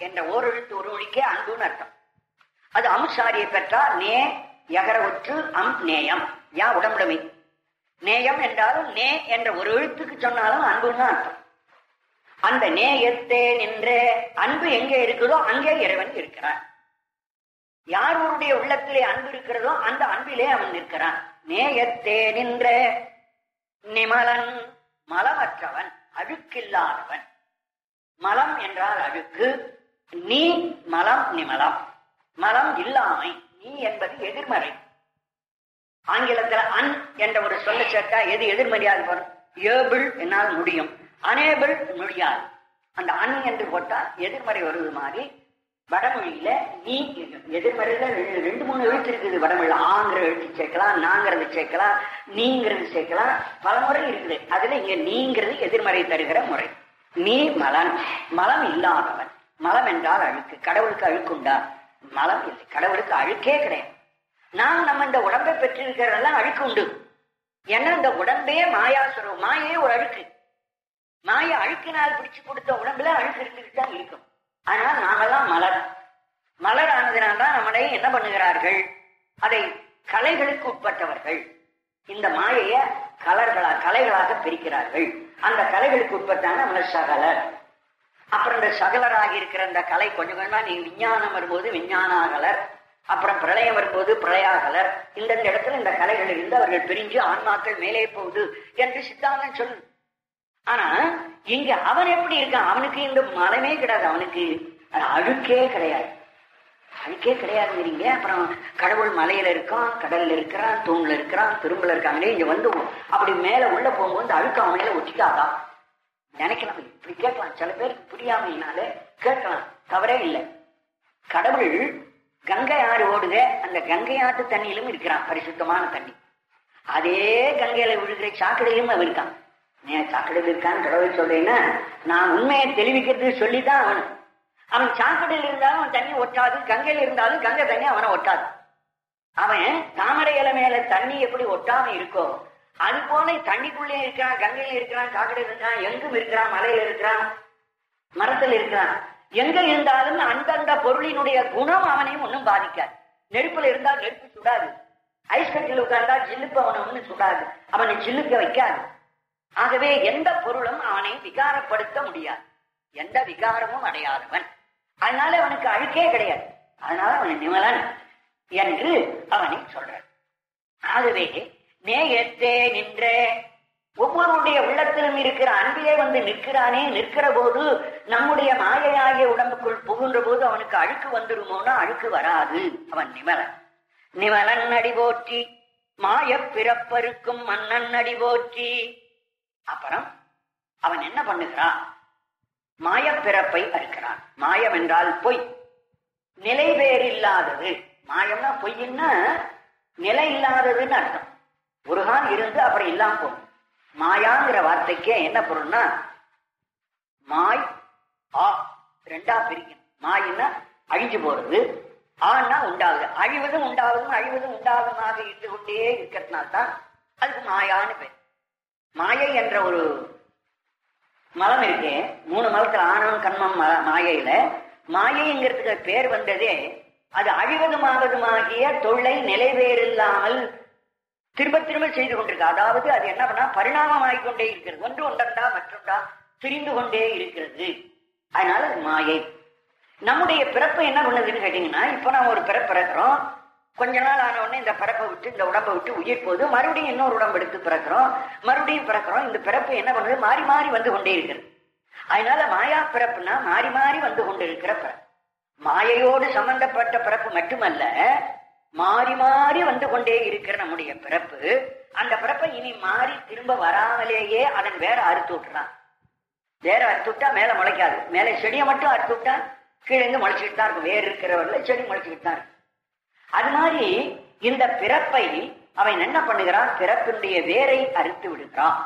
என்ற ஓரெழுத்து ஒரு மொழிக்கே அன்புன்னு அர்த்தம் அது அம்சாரியை பெற்றால் நே எகர ஒற்று அம் நேயம் யா உடம்புடைமை நேயம் என்றாலும் நே என்ற ஒரு எழுத்துக்கு சொன்னாலும் அன்புன்னு தான் அர்த்தம் அந்த நேயத்தே நின்ற அன்பு எங்கே இருக்குதோ அங்கே இறைவன் இருக்கிறான் யார் ஒருடைய உள்ளத்திலே அன்பு இருக்கிறதோ அந்த அன்பிலே அவன் நிற்கிறான் நேயத்தே நின்ற நிமலன் மலமற்றவன் அழுக்கில்லாதவன் மலம் என்றால் அழுக்கு நீ மலம் நிமலம் மலம் இல்லாமை நீ என்பது எதிர்மறை ஆங்கிலத்துல அன் என்ற ஒரு சொல்ல சேர்த்தா எது எதிர்மறையாக வரும் ஏபிள் என்னால் முடியும் அனேபிள் முடியாது அந்த அன் என்று போட்டா எதிர்மறை வருவது மாதிரி வடமொழியில நீ எதிர்மறையில ரெண்டு- ரெண்டு மூணு எழுத்து இருக்குது வடமொழியில ஆங்கிற எழுத்து சேர்க்கலாம் நாங்கிறது சேர்க்கலாம் நீங்கிறது சேர்க்கலாம் பல முறை இருக்குது அதுல இங்க நீங்கிறது எதிர்மறை தருகிற முறை நீ மலன் மலம் இல்லாதவன் மலம் என்றால் அழுக்கு கடவுளுக்கு அழுக்குண்டா மலம் இல்லை கடவுளுக்கு அழுக்கே கிடையாது நாம் நம்ம இந்த உடம்பை பெற்றிருக்கிறதெல்லாம் அழுக்கு உண்டு ஏன்னா இந்த உடம்பே மாயாசுரம் மாயே ஒரு அழுக்கு மாய அழுக்கினால் பிடிச்சு கொடுத்த உடம்புல அழுக்கு இருந்துகிட்டு தான் இருக்கும் ஆனால் நாமெல்லாம் மலர் மலர் ஆனதினால்தான் நம்மளை என்ன பண்ணுகிறார்கள் அதை கலைகளுக்கு உட்பட்டவர்கள் இந்த மாயைய கலர்களா கலைகளாக பிரிக்கிறார்கள் அந்த கலைகளுக்கு உட்பட்டான நம்மள சகலர் அப்புறம் இந்த சகலராக இருக்கிற இந்த கலை கொஞ்சம் கொஞ்சமா நீங்க விஞ்ஞானம் வரும்போது விஞ்ஞானாகலர் அப்புறம் பிரளயம் வரும்போது பிரளயாகலர் இந்தந்த இடத்துல இந்த கலைகள் இருந்து அவர்கள் பிரிஞ்சு ஆன்மாக்கள் மேலே போகுது என்று சித்தாந்தம் சொல்லு ஆனா இங்க அவன் எப்படி இருக்கான் அவனுக்கு இந்த மலமே கிடையாது அவனுக்கு அழுக்கே கிடையாது அழுக்கே கிடையாதுங்கிறீங்க அப்புறம் கடவுள் மலையில இருக்கான் கடல்ல இருக்கிறான் தூண்ல இருக்கிறான் திரும்பல இருக்காங்களே இங்க வந்து அப்படி மேல உள்ள போகும்போது இந்த அழுக்கு அவன் மேல ஒட்டிக்காதா நினைக்கலாம் இப்படி கேட்கலாம் சில பேருக்கு புரியாமையினாலே கேட்கலாம் தவறே இல்லை கடவுள் கங்கை ஆறு ஓடுக அந்த கங்கை ஆற்று தண்ணியிலும் இருக்கிறான் பரிசுத்தமான தண்ணி அதே கங்கையில விழுகிற சாக்கடையிலும் அவன் இருக்கான் ஏன் சாக்கடையில் இருக்கான்னு கடவுள் சொல்றேன்னா நான் உண்மையை தெளிவிக்கிறது சொல்லிதான் அவன் அவன் சாக்கடையில் இருந்தாலும் அவன் தண்ணி ஒட்டாது கங்கையில இருந்தாலும் கங்கை தண்ணி அவனை ஒட்டாது அவன் தாமரை இலை மேல தண்ணி எப்படி ஒட்டாம இருக்கோ அது போல தண்ணிக்குள்ளே இருக்கிறான் கங்கையில இருக்கிறான் சாக்கடையில் இருக்கிறான் எங்கும் இருக்கிறான் மலையில இருக்கிறான் மரத்தில் இருக்கிறான் எங்க இருந்தாலும் அந்தந்த பொருளினுடைய குணம் அவனையும் ஒன்றும் பாதிக்காது நெருப்புல இருந்தா நெருப்பு சுடாது ஐஸ் கட்டில் உட்கார்ந்தா ஜில்லுப்பு அவனை ஒன்றும் சுடாது அவனை ஜில்லுக்க வைக்காது ஆகவே எந்த பொருளும் அவனை விகாரப்படுத்த முடியாது எந்த விகாரமும் அடையாதவன் அதனால அவனுக்கு அழுக்கே கிடையாது அதனால அவன் நிமலன் என்று அவனை சொல்றான் ஆகவே நேயத்தே நின்ற ஒவ்வொருடைய உள்ளத்திலும் இருக்கிற அன்பிலே வந்து நிற்கிறானே நிற்கிற போது நம்முடைய மாயையாகிய உடம்புக்குள் புகுன்ற போது அவனுக்கு அழுக்கு வந்துருமோனா அழுக்கு வராது அவன் நிமலன் நிமலன் அடி போற்றி மாயப் பிறப்பருக்கும் மன்னன் அடி போற்றி அப்புறம் அவன் என்ன பண்ணுகிறான் மாயப் பிறப்பை அறுக்கிறான் மாயம் என்றால் பொய் நிலை இல்லாதது மாயம்னா பொய்ன்னா நிலை இல்லாததுன்னு அர்த்தம் ஒரு கால் இருந்து அப்புறம் இல்லாம போகும் மாயாங்கிற வார்த்தைக்கே என்ன பொருள்னா மாய் ஆ ரெண்டா பிரிக்கும் மாயின்னா அழிஞ்சு போறது ஆன்னா உண்டாகுது அழிவதும் உண்டாவதும் அழிவதும் உண்டாவதுமாக இருந்து கொண்டே இருக்கிறதுனால்தான் அதுக்கு மாயான்னு பேர் மாயை என்ற ஒரு மலம் இருக்கே மூணு மலத்துல ஆணவம் கண்மம் ம- மாயையில மாயைங்கிறதுக்கு பேர் வந்ததே அது அழிவதுமாவதுமாகிய தொல்லை நிலைவேறில்லாமல் திரும்ப திரும்ப செய்து கொண்டிருக்கு அதாவது அது என்ன பண்ணா பரிணாமமாகிக் கொண்டே இருக்கிறது ஒன்று ஒன்றா மற்றொன்றா திரிந்து கொண்டே இருக்கிறது அதனால அது மாயை நம்முடைய பிறப்பு என்ன பண்ணுதுன்னு கேட்டீங்கன்னா இப்ப நாம ஒரு பிறப்பு பிறக்கிறோம் கொஞ்ச நாள் ஆன உடனே இந்த பிறப்பை விட்டு இந்த உடம்பை விட்டு உயிர் போகுது மறுபடியும் இன்னொரு உடம்பு எடுத்து பிறக்கிறோம் மறுபடியும் பிறக்கிறோம் இந்த பிறப்பு என்ன பண்ணுது மாறி மாறி வந்து கொண்டே இருக்கிறது அதனால மாயா பிறப்புனா மாறி மாறி வந்து கொண்டு இருக்கிற பிறப்பு மாயையோடு சம்பந்தப்பட்ட பிறப்பு மட்டுமல்ல மாறி மாறி வந்து கொண்டே இருக்கிற நம்முடைய பிறப்பு அந்த பிறப்பை இனி மாறி திரும்ப வராமலேயே அதன் வேற அறுத்து விட்டுறான் வேற அறுத்து விட்டா மேல முளைக்காது மேலே செடியை மட்டும் அறுத்து விட்டா கீழே இருந்து முளைச்சிக்கிட்டு தான் இருக்கும் வேர் இருக்கிறவர்ல செடி முளைச்சிக்கிட்டு தான் இருக்கும் அது மாதிரி இந்த பிறப்பை அவன் என்ன பண்ணுகிறான் பிறப்பினுடைய வேரை அறுத்து விடுகிறான்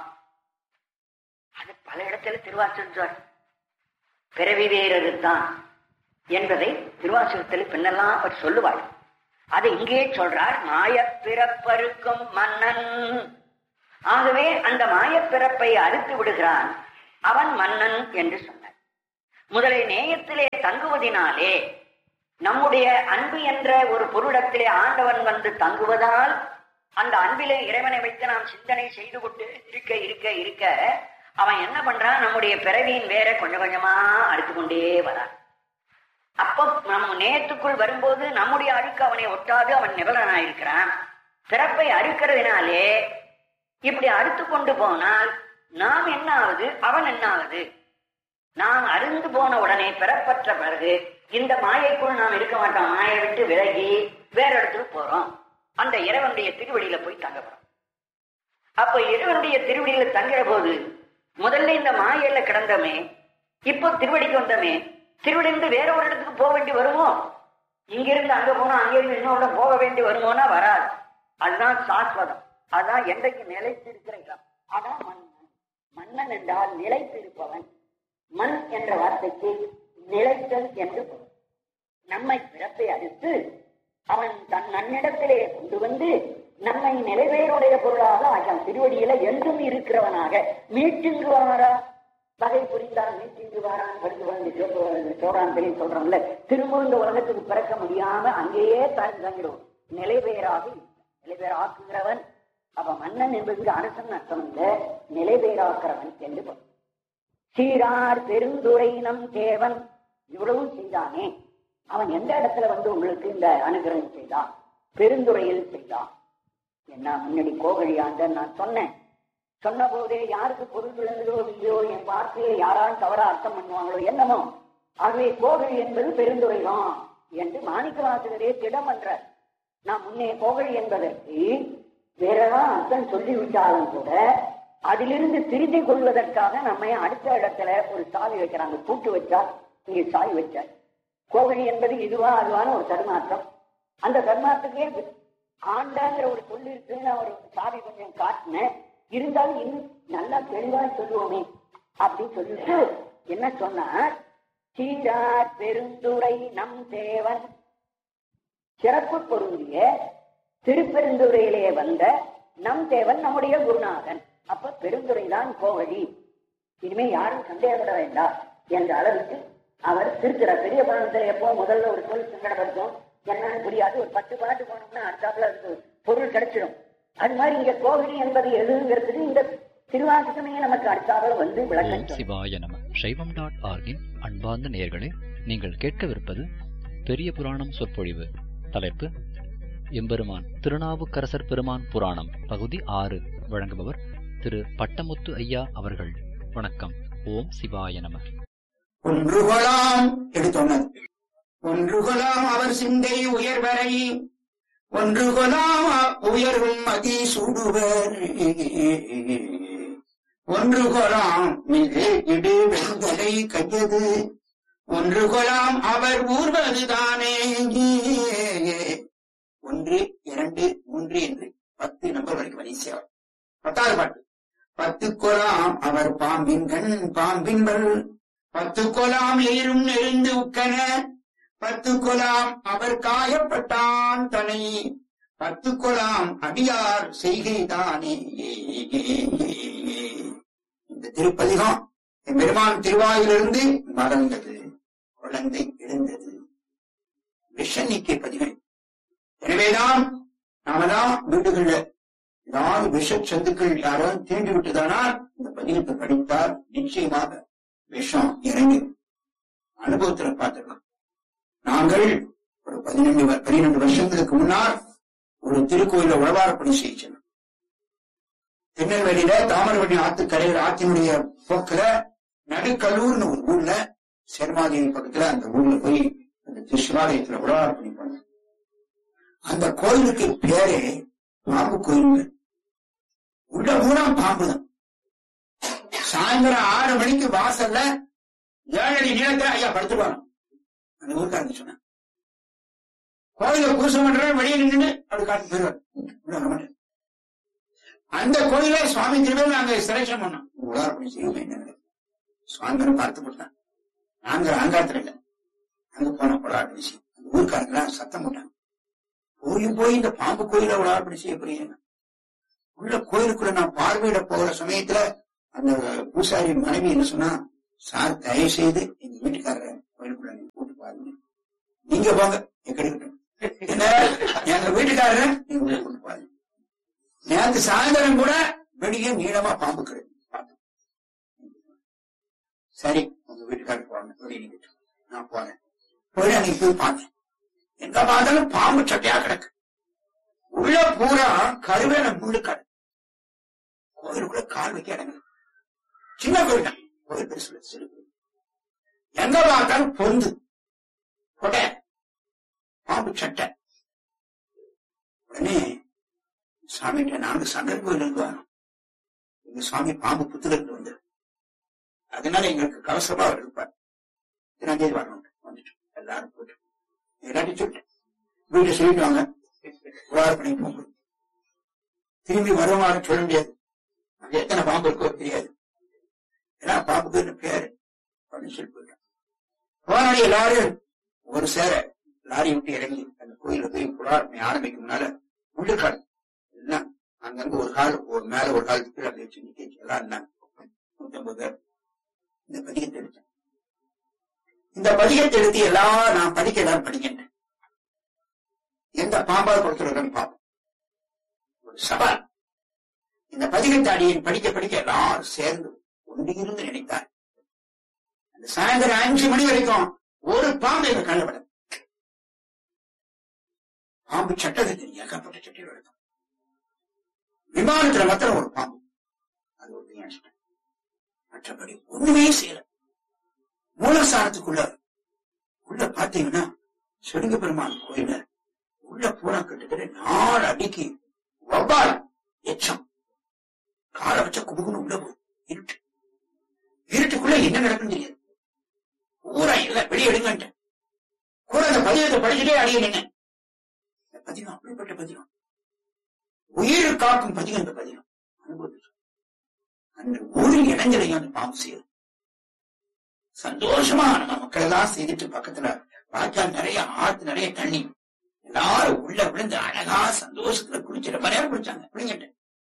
அது பல இடத்துல திருவாசகம் பிறவி வேறது தான் என்பதை திருவாசகத்தில் பின்னெல்லாம் அவர் சொல்லுவார் அதை இங்கே சொல்றார் மாயப் பிறப்பருக்கும் மன்னன் ஆகவே அந்த மாயப் பிறப்பை அறுத்து விடுகிறான் அவன் மன்னன் என்று சொன்னார் முதலில் நேயத்திலே தங்குவதினாலே நம்முடைய அன்பு என்ற ஒரு பொருளிடத்திலே ஆண்டவன் வந்து தங்குவதால் அந்த அன்பிலே இறைவனை வைத்து நாம் சிந்தனை செய்து கொண்டு இருக்க இருக்க இருக்க அவன் என்ன பண்றான் நம்முடைய பிறவியின் வேற கொஞ்சம் கொஞ்சமா அறுத்து கொண்டே வரான் அப்போ நம்ம நேத்துக்குள் வரும்போது நம்முடைய அழுக்கு அவனை ஒட்டாது அவன் நிபலனாயிருக்கிறான் பிறப்பை அறுக்கிறதுனாலே இப்படி அறுத்து கொண்டு போனால் நாம் என்ன ஆகுது அவன் என்ன ஆகுது நாம் அருந்து போன உடனே பெறப்பட்ட பிறகு இந்த மாயைக்குள் நாம் இருக்க மாட்டோம் மாயை விட்டு விலகி வேற இடத்துக்கு போறோம் அந்த இறைவனுடைய திருவடியில போய் தங்க போறோம் அப்ப இறைவனுடைய திருவடியில தங்குற போது முதல்ல இந்த மாயையில கிடந்தோமே இப்போ திருவடிக்கு வந்தோமே திருவடிந்து வேற ஒரு இடத்துக்கு போக வேண்டி வருமோ இங்கிருந்து அங்க போனா அங்கிருந்து இன்னொரு போக வேண்டி வருமோனா வராது அதுதான் சாஸ்வதம் அதான் என்றைக்கு நிலைத்து இருக்கிற இடம் அதான் மன்னன் மன்னன் என்றால் நிலைத்திருப்பவன் மண் என்ற வார்த்தைக்கு நிலைத்தல் என்று பொருள் நம்மை பிறப்பை அறுத்து அவன் தன் நன்னிடத்திலே கொண்டு வந்து நம்மை நிலைவேறுடைய பொருளாக ஆகான் திருவடியில என்றும் இருக்கிறவனாக மீட்டுங்குவாரா வகை புரிந்தால் மீட்டுங்குவாரான் படித்து வந்து சோறான் சொல்லி சொல்றோம்ல திரும்ப இந்த உலகத்துக்கு பிறக்க முடியாம அங்கேயே தாழ்ந்து தங்கிடுவோம் நிலைவேறாக நிலைவேற ஆக்குகிறவன் அப்ப மன்னன் என்பதுக்கு அரசன் அர்த்தம் இல்ல நிலைவேறாக்குறவன் என்று பொருள் சீரார் பெருந்துரை நம் தேவன் இவ்வளவு செய்தானே அவன் எந்த இடத்துல வந்து உங்களுக்கு இந்த அனுகிரகம் செய்தான் பெருந்துறையில் செய்தான் என்ன முன்னாடி கோகழி ஆண்டன் நான் சொன்னேன் சொன்ன போதே யாருக்கு பொருள் விளங்குதோ இல்லையோ என் வார்த்தையை யாராலும் தவறா அர்த்தம் பண்ணுவாங்களோ என்னமோ ஆகவே கோகழி என்பது பெருந்துறை தான் என்று மாணிக்கவாசகரே திடம் என்றார் நான் முன்னே கோகழி என்பதற்கு வேறதான் அர்த்தம் சொல்லிவிட்டாலும் கூட அதிலிருந்து திருத்திக் கொள்வதற்காக நம்ம அடுத்த இடத்துல ஒரு சாவி வைக்கிறாங்க பூட்டு வச்சா இங்க சாவி வச்சார் கோவிலி என்பது இதுவா அதுவான ஒரு தர்மார்த்தம் அந்த தர்மார்த்தத்தையே ஆண்டாங்கிற ஒரு சொல்லு இருக்குன்னு ஒரு சாவி கொஞ்சம் காட்டினேன் இருந்தாலும் இன்னும் நல்லா தெளிவா சொல்லுவோமே அப்படின்னு சொல்லிட்டு என்ன சொன்னார் சீரார் பெருந்துரை நம் தேவன் சிறப்பு பொருந்திய திருப்பெருந்துறையிலே வந்த நம் தேவன் நம்முடைய குருநாதன் அப்ப பெருந்துரை தான் கோவழி இனிமே யாரும் சந்தேகப்பட வேண்டாம் என்ற அளவுக்கு அவர் திருக்கிறார் பெரிய புராணத்துல எப்போ முதல்ல ஒரு சொல் சங்கடப்படுத்தும் என்னன்னு புரியாது ஒரு பத்து பாட்டு போனோம்னா அடுத்தாப்புல அதுக்கு பொருள் கிடைச்சிடும் அது மாதிரி இங்க கோவிலி என்பது எதுங்கிறதுக்கு இந்த திருவாசகமே நமக்கு அடுத்தாப்புல வந்து ஓம் விளக்கம் சொல்லும். சிவாய நம சைவம் டாட் ஆர்கின் அன்பார்ந்த நேயர்களே நீங்கள் கேட்கவிருப்பது பெரிய புராணம் சொற்பொழிவு தலைப்பு எம்பெருமான் திருநாவுக்கரசர் பெருமான் புராணம் பகுதி ஆறு வழங்குபவர் திரு பட்டமுத்து ஐயா அவர்கள் வணக்கம் ஓம் சிவாய நம ஒன்றுகொலாம் எடுத்தோன்னது ஒன்றுகொலாம் அவர் சிந்தை உயர்வரை ஒன்றுகொலாம் அ- உயர்வும் அதி சூடுவர் ஒன்றுகொலாம் மிகு இடு வெண்தலை கையது ஒன்றுகொலாம் அவர் ஊர்வதுதானே ஒன்று இரண்டு மூன்று என்று பத்து நம்பர் வரைக்கும் வரிசையா பத்தாவது பாட்டு பத்து கொலாம் அவர் பாம்பின் கண் பாம்பின்பல் பத்து கொலாம் எயிரும் நெறிந்து உக்கன பத்து கொலாம் அவர் காயப்பட்டான் தனை பத்து கொலாம் அடியார் செய்கைதானே இந்த திருப்பதிகம் பெருமான் திருவாயிலிருந்து மறந்தது குழந்தை எழுந்தது விஷநிக்கை பதிகள் எனவேதான் நாம தான் வீடுகள்ல ஏதாவது விஷ சத்துக்கள் யாராவது தீண்டி விட்டதானால் இந்த பதிகத்தை படித்தால் நிச்சயமாக விஷம் இறங்கி அனுபவத்துல பார்த்துக்கலாம் நாங்கள் ஒரு பதினெண்டு வ- பன்னிரண்டு வருஷங்களுக்கு முன்னால் ஒரு திருக்கோயில உழவாரப்பணி செய்யணும் திருநெல்வேலியில தாமிரபரணி ஆத்துக்கரையில் ஆத்தினுடைய போக்குல நடுக்கல்லூர்னு ஒரு ஊர்ல சேர்மாதேவி பக்கத்துல அந்த ஊர்ல போய் அந்த திருஷ்ணாலயத்துல உழவாரப்பணி பண்ணோம் அந்த கோயிலுக்கு பேரே பாம்பு கோயில் உள்ள பூரா பாம்பு தான் சாயந்தரம் ஆறு மணிக்கு வாசல்ல ஏழடி நீளத்துல ஐயா படுத்துருவாங்க அந்த ஊருக்காரங்க சொன்னாங்க கோயில பூசம் பண்ற வெளியே நின்று அப்படி காட்டு போயிருவார் உள்ள வர மாட்டார். அந்த கோயில சுவாமி திருவேல் நாங்க செலக்ஷன் பண்ணோம் உதாரணம் செய்யுமே என்ன சுவாமிகளை பார்த்து போட்டாங்க நாங்க அங்காத்துல இல்ல அங்க போன உலாப்படி செய்யும் அந்த ஊருக்காரங்க சத்தம் போட்டாங்க போய் போய் இந்த பாம்பு கோயில உலாப்படி செய்ய போறீங்க உள்ள கோயிலுக்குள்ள நான் பார்வையிட போகிற சமயத்துல அந்த பூசாரி மனைவி என்ன சொன்னா சார் தயவு செய்து எங்க வீட்டுக்காரரை கோயிலுக்குள்ள நீங்க கூட்டு நீங்க போங்க கிடைக்கட்டும் என்ன எங்க வீட்டுக்காரரு நீங்க உள்ள கொண்டு போங்க நேற்று சாயந்தரம் கூட வெளியே நீளமா பாம்பு கிடைக்கும் சரி உங்க வீட்டுக்காரருக்கு போங்க வெளியே நிக்கட்டும் நான் போனேன் போய் அன்னைக்கு போய் பார்த்தேன் எங்க பார்த்தாலும் பாம்பு சட்டையா கிடக்கு உள்ள பூரா கருவேல முள்ளு கடை கோயிலுக்குள்ள கால் வைக்க இடங்க சின்ன கோயில் தான் கோயில் பெருசு இல்ல, சிறு கோயில் எங்க பார்த்தாலும் பொந்து கொடை பாம்பு சட்டை உடனே சாமிகிட்ட நாங்க சங்கர் கோயில் இருந்து வரோம் எங்க சுவாமி பாம்பு புத்துல இருந்து வந்தார் அதனால எங்களுக்கு கவசமா அவர் இருப்பார் இதனாலே வரணும் வந்துட்டு எல்லாரும் போட்டு எல்லாத்தையும் சொல்லிட்டேன் வீட்டை சொல்லிட்டு வாங்க புகார் பண்ணி போங்க திரும்பி வருவான்னு சொல்ல முடியாது அங்க எத்தனை பாம்பு இருக்கோ தெரியாது ஏன்னா பாம்புக்கு என்ன பேரு அப்படின்னு சொல்லி போயிட்டேன் போனாடி எல்லாரும் ஒரு சேர லாரி விட்டு இறங்கி அந்த கோயில போய் புகார் பண்ணி ஆரம்பிக்கும் முன்னால உள்ளுக்காடு எல்லாம் அங்கிருந்து ஒரு கால் ஒரு மேல ஒரு கால் கீழே அப்படி வச்சு நிக்க எல்லாம் இருந்தாங்க நூத்தம்பது பேர் இந்த பதிகத்தை எடுத்தேன் இந்த பதிகத்தை எடுத்து எல்லாம் நான் படிக்க எல்லாரும் படிக்கின்றேன் எந்த பாம்பால் கொடுத்துருக்கன்னு பார்ப்போம் ஒரு சவால் இந்த பதிகத்தை அடியன் படிக்க படிக்க எல்லாரும் சேர்ந்து ஒன்றியிருந்து நினைத்தார் அந்த சாயந்தரம் அஞ்சு மணி வரைக்கும் ஒரு பாம்பு எங்க கண்ணில் பட பாம்பு சட்டத்தை தெரியும் ஏகப்பட்ட சட்டையில் எடுத்தோம் விமானத்துல மாத்திரம் ஒரு பாம்பு அது ஒரு நினைச்சிட்டேன் மற்றபடி ஒண்ணுமே செய்யல மூலஸ்தானத்துக்குள்ள உள்ள பாத்தீங்கன்னா செடுங்க பெருமாள் கோயில உள்ள பூரா கிட்டத்தட்ட நாலு அடிக்கு வவ்வால் எச்சம் காலை வச்ச குபுகுன்னு உள்ள போகும் இருட்டு இருட்டுக்குள்ள என்ன நடக்குன்னு தெரியாது பூரா இல்ல வெளியே எடுங்கன்ட்டு கூட அந்த பதியத்தை படிச்சுட்டே அடிய நின்ன இந்த பதிகம் அப்படிப்பட்ட பதிகம் உயிர் காக்கும் பதிகம் இந்த பதிகம் அனுபவிச்சு அந்த ஒரு இடைஞ்சலையும் அந்த பாம்பு செய்யுது சந்தோஷமா நம்ம மக்கள் எல்லாம் செய்துட்டு பக்கத்துல வாய்க்கால் நிறைய ஆத்து நிறைய தண்ணி எல்லாரும் உள்ள விழுந்து அழகா சந்தோஷத்துல குளிச்சு ரொம்ப நேரம் குளிச்சாங்க பிள்ளைங்கிட்ட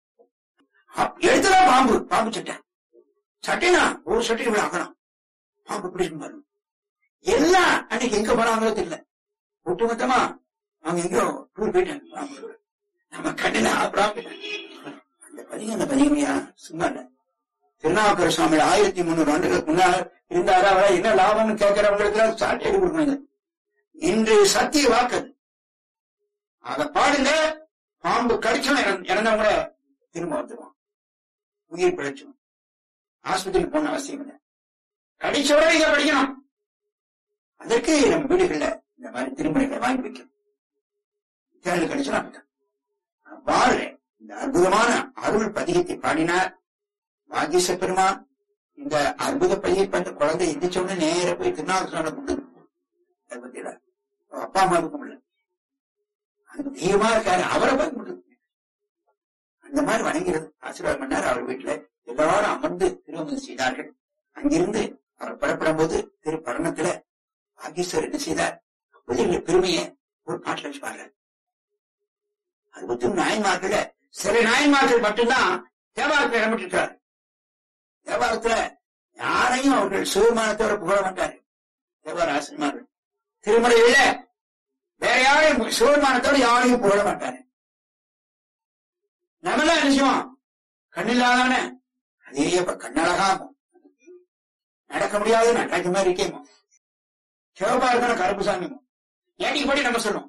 எடுத்துதான் பாம்பு பாம்பு சட்டை சட்டைனா ஒரு சட்டை இவ்வளவு அகலம் பாம்பு பிடிக்கும் பாருங்க எல்லாம் அன்னைக்கு எங்க போனாங்களோ தெரியல ஒட்டுமொத்தமா அவங்க எங்கேயோ டூர் போயிட்டாங்க பாம்பு நம்ம கண்ணுல அப்புறம் அந்த பதிகம் அந்த பதிகமையா சும்மா இல்ல திருநாவுக்கர சுவாமி ஆயிரத்தி முன்னூறு ஆண்டுகளுக்கு முன்னால் இருந்தாரா அவரா என்ன லாபம்னு கேட்கிறவங்களுக்கு சாட்டை கொடுக்கணுங்க இன்று சத்திய வாக்கு அது. அத பாடுங்க பாம்பு கடிச்சவன் இறந்தவங்க திரும்ப வந்துருவான் உயிர் பிழைச்சவன் ஆஸ்பத்திரிக்கு போன அவசியம் இல்லை கடிச்சோட இதை படிக்கணும் அதற்கு நம்ம வீடுகள்ல இந்த மாதிரி திருமணிகளை வாங்கி வைக்கணும் தேர்தல் கடிச்சா பாடுறேன் இந்த அற்புதமான அருள் பதிகத்தை பாடினார் வாகீச பெருமான் இந்த அற்புத பதிகை அந்த குழந்தை எந்திரிச்ச உடனே நேர போய் திருநாவுக்கரசோட கொண்டு அதை பத்தியில அப்பா அம்மாவுக்கும் இல்லை அந்த தெய்வமா இருக்காரு அவரை பயன்படுத்து அந்த மாதிரி வணங்கிறது ஆசீர்வாதம் பண்ணார் அவர் வீட்டுல எல்லாரும் அமர்ந்து திருவமதி செய்தார்கள் அங்கிருந்து அவர் புறப்படும் போது திரு பரணத்துல பாகீஸ்வர் என்ன செய்தார் வெளியில பெருமையை ஒரு பாட்டில் வச்சு பாடுறார் அறுபத்தி நாயன்மார்கள சில நாயன்மார்கள் மட்டும்தான் தேவாரத்தில் இடம்பெற்றிருக்கிறார் தேவாரத்துல யாரையும் அவர்கள் சிவமானத்தோட புகழ மாட்டார் தேவார ஆசிரியமார்கள் திருமுறையில வேற யாரையும் சிவமானத்தோட யாரையும் புகழ மாட்டாரு நம்மளாம் என்ன செய்வோம் கண்ணில்லாதான அதே இப்ப கண்ணழகாகும் நடக்க முடியாது நடக்க மாதிரி இருக்கேமோ சிவப்பா இருக்கணும் கருப்பு சாமிமோ ஏடி படி நம்ம சொல்லுவோம்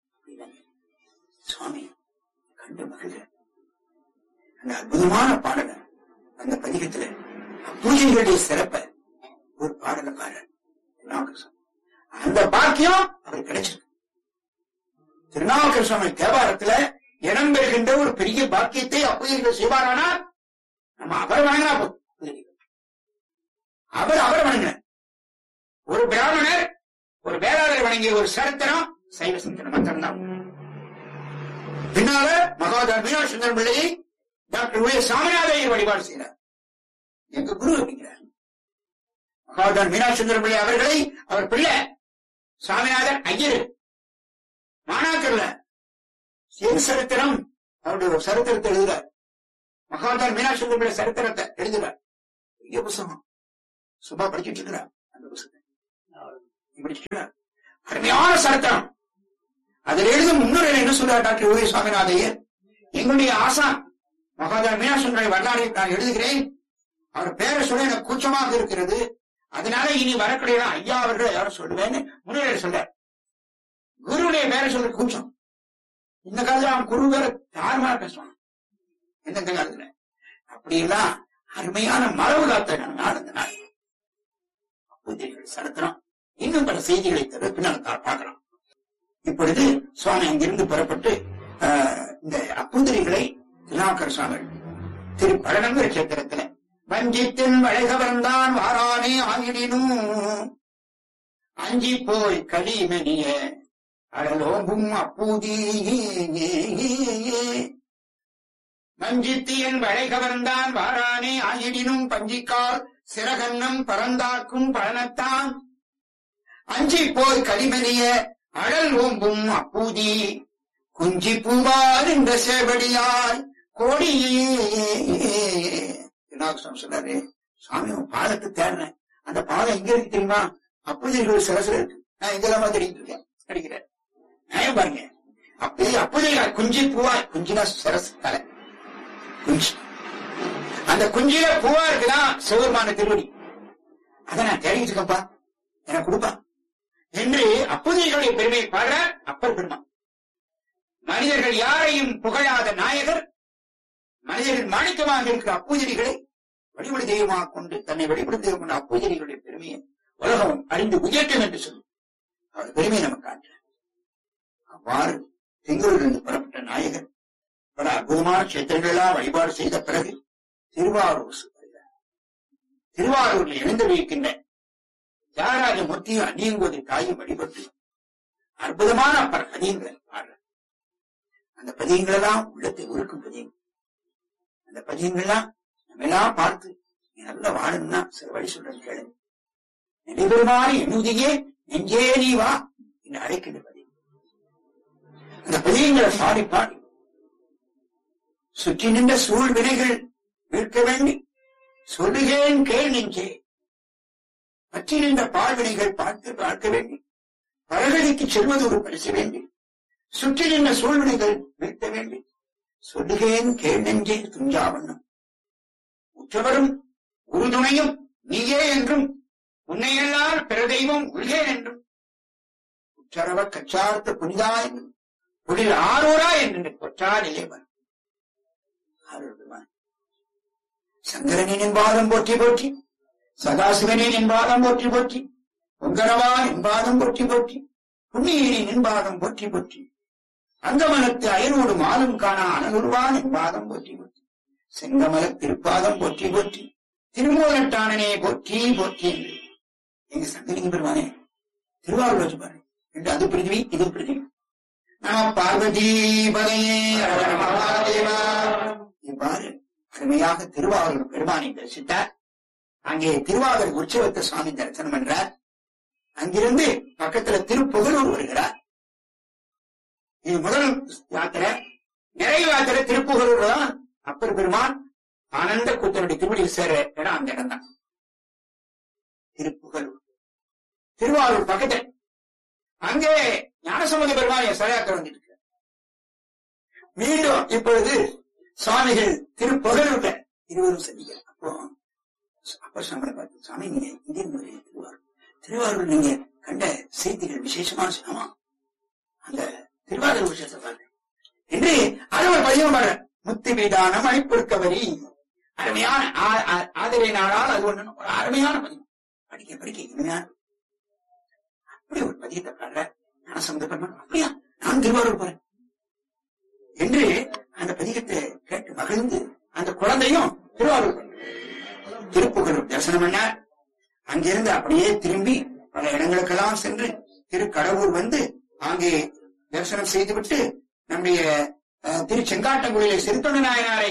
சுவாமி கண்டு மகிழ்க அந்த அற்புதமான பாடல அந்த பதிகத்துல பூஜைகளுடைய சிறப்ப ஒரு பாடல பாரு திருநாவுக்கரசு அந்த பாக்கியம் அவர் கிடைச்சிருக்கு திருநாவுக்கர சுவாமி தேவாரத்துல இடம் பெறுகின்ற ஒரு பெரிய பாக்கியத்தை அப்போதைகள் செய்வாரானால் நம்ம அவர் வணங்கினா போதும் அவர் அவர் வணங்கினார் ஒரு பிராமணர் ஒரு வேளாளர் வணங்கிய ஒரு சரித்திரம் சைவ சிந்தனை மாத்திரம்தான் பின்னால மகாதார் மீனாட்சி சுந்தரம் பிள்ளையை டாக்டர் உய சாமிநாதையர் வழிபாடு செய்கிறார் எங்க குரு அப்படிங்கிறார் மகாதார் மீனாட்சி சுந்தரம் பிள்ளை அவர்களை அவர் பிள்ளை சாமிநாதர் ஐயர் மாணாக்கர்ல என் சரித்திரம் அவருடைய ஒரு சரித்திரத்தை எழுதுறார் மகாதார் மீனாட்சி சுந்தரம் பிள்ளை சரித்திரத்தை எழுதுறார் பெரிய புஸ்தகம் சுபா படிச்சுட்டு இருக்கிறார் அந்த புஸ்தகம் படிச்சுட்டு இருக்கிறார். அருமையான சரித்திரம் அதில் எழுதும் முன்னுரையில் என்ன சொல்றார் டாக்டர் உதய சுவாமிநாதையர் எங்களுடைய ஆசான் மகாதா மீனாசுந்தரை வரலாறை நான் எழுதுகிறேன் அவர் பேரை சொல்ல எனக்கு கூச்சமாக இருக்கிறது அதனால இனி வரக்கூடிய ஐயா அவர்கள் யாரும் சொல்லுவேன்னு முன்னுரையில் சொல்றார் குருவுடைய பேரை சொல்ற கூச்சம் இந்த காலத்துல அவன் குரு வேற தாறுமாறா பேசுவான் எந்தெந்த காலத்துல அப்படியெல்லாம் அருமையான மரபு காத்த நாள் இந்த நாள் பூஜைகள் சரித்திரம் இன்னும் பல செய்திகளை தவிர பின்னால் தா- பார்க்கலாம் இப்பொழுது சுவாமி அங்கிருந்து புறப்பட்டு ஆஹ், இந்த அப்புந்திரிகளை திருநாக்கர் சுவாமி திரு பழனங்கிற கஷேத்திரத்துல வஞ்சித்தின் வளைகவர்ந்தான் வாரானே ஆகிடினும் அஞ்சி போய் களிமணிய அழலோம்பும் அப்பூதி மஞ்சித்தியன் வளை கவர்ந்தான் வாரானே ஆயிடினும் பஞ்சிக்கால் சிறகன்னம் பறந்தாக்கும் பழனத்தான் அஞ்சி போய் களிமணிய அழல் ஓம்பும் அப்பூதி குஞ்சி பூவார் என்ற சேவடியாய் கோடியே விநாயகர் சொன்னாரு சாமி உன் பாதத்தை தேடினேன் அந்த பாதம் எங்க இருக்கு தெரியுமா அப்பூதிகள் சிரசுல இருக்கு நான் இதெல்லாம் தெரிஞ்சுட்டு இருக்கேன் நடிக்கிறேன் நியாயம் பாருங்க அப்படி அப்போதைய குஞ்சு பூவா குஞ்சினா சரசு தலை குஞ்சு அந்த குஞ்சில பூவா இருக்குதான் சிவபெருமான திருவடி அதை நான் தேடிட்டு இருக்கேன்ப்பா எனக்கு கொடுப்பா என்று அப்போதைகளுடைய பெருமையை பாடுற அப்பர் பெருமான் மனிதர்கள் யாரையும் புகழாத நாயகர் மனிதர்கள் மாணிக்கமாக இருக்கிற அப்பூஜரிகளை வழிபடு தெய்வமாக கொண்டு தன்னை வழிபடும் தெய்வம் கொண்ட அப்பூஜரிகளுடைய பெருமையை உலகம் அறிந்து உயர்த்தும் என்று சொல்லும் அவர் பெருமையை நமக்கு காட்டுறார் அவ்வாறு திங்களிலிருந்து புறப்பட்ட நாயகர் பல அற்புதமான கஷேத்திரங்களெல்லாம் வழிபாடு செய்த பிறகு திருவாரூர் வருகிறார். திருவாரூரில் எழுந்து வைக்கின்ற தியாகராஜ மூர்த்தியும் அந்நியங்கோதி தாயும் வழிபட்டு அற்புதமான பல பதியங்களை பாடுறார் அந்த பதியங்களெல்லாம் உள்ளத்தை உருக்கும் பதியங்கள் அந்த பதியங்கள்லாம் நம்ம எல்லாம் பார்த்து நீ நல்லா வாழணும்னா சில வழி சொல்றேன் கேளு நினைவருமாறு எண்ணுதியே நெஞ்சே நீ வா என்று அழைக்கின்ற பதியம் அந்த பதியங்களை பாடி பாடி சுற்றி நின்ற சூழ் வினைகள் மீட்க வேண்டி சொல்லுகேன் கேள் நெஞ்சே பற்றி நின்ற பால்வினைகள் பார்த்து பார்க்க வேண்டி பரகதிக்கு செல்வது ஒரு பரிசு வேண்டி சுற்றி நின்ற சூழ்வினைகள் மீட்க வேண்டி சொல்லுகேன் கேள் நெஞ்சே துஞ்சாவண்ணம் உற்றவரும் உறுதுணையும் நீயே என்றும் உன்னையெல்லாம் பிற தெய்வம் உள்கே என்றும் உற்றரவ கச்சார்த்த புனிதா என்றும் புனித ஆரூரா என்று கொற்றார் இளைவன் சங்கரனின் என்பாதம் போற்றி போற்றி சதாசிவனின் என்பாதம் போற்றி போற்றி பொங்கரவான் என்பாதம் போற்றி போற்றி புண்ணியனின் என்பாதம் போற்றி போற்றி அங்கமலத்து அயனோடு மாலும் காணா அனகுருவான் என்பாதம் போற்றி போற்றி செங்கமல திருப்பாதம் போற்றி போற்றி திருமூலட்டானனே போற்றி போற்றி என்று எங்க சங்கரிங்க பெருமானே திருவாரூர் வச்சு பாருங்க என்று அது பிரிதிவி இது பிரிதிவி நம பார்வதி பதையே ஹர மகாதேவா இவ்வாறு அருமையாக திருவாரூர் பெருமானை தரிசித்தார் அங்கே திருவாரூர் உற்சவத்தை சுவாமி தரிசனம் பண்றார் அங்கிருந்து பக்கத்துல திருப்புகலூர் வருகிறார் இது முதல் யாத்திரை நிறைவு யாத்திரை திருப்புகலூர் தான் அப்பர் பெருமான் ஆனந்த கூத்தனுடைய திருவடியில் சேர இடம் அந்த இடம் தான் திருப்புகலூர் திருவாரூர் பக்கத்துல அங்கே ஞானசம்பந்த பெருமான் என் சரையாத்திரை வந்துட்டு இருக்கார். மீண்டும் இப்பொழுது சுவாமிகள் திருப்புகலூர்ல இருவரும் சந்திக்கிறார் அப்போ அப்ப சாமி பார்த்து சாமி நீங்க இங்கே இருந்து வரீங்க திருவாரூர் திருவாரூர் நீங்க கண்ட செய்திகள் விசேஷமான சினமா அந்த திருவாரூர் விஷயத்தை பாருங்க என்று அது ஒரு பதிவு பாடுற முத்து மீதானம் அழைப்பிருக்கவரி அருமையான ஆ- ஆ- ஆதரவை நாளால் அது ஒண்ணு ஒரு அருமையான பதிவு படிக்க படிக்க இனிமையான அப்படி ஒரு பதியத்தை பாடுற நான் சம்பந்தப்பட்ட அப்படியா நான் திருவாரூர் போறேன் என்று அந்த பதிகத்தை கேட்டு மகிழ்ந்து அந்த குழந்தையும் திருவாரூர் போனார். திருப்புகழூர் தரிசனம் பண்ணார் அங்கிருந்து அப்படியே திரும்பி பல இடங்களுக்கெல்லாம் சென்று திருக்கடவுர் வந்து அங்கே தரிசனம் செய்துவிட்டு நம்முடைய அஹ், திரு செங்காட்டங்குடியிலே சிறுத்தொண்ட நாயனாரை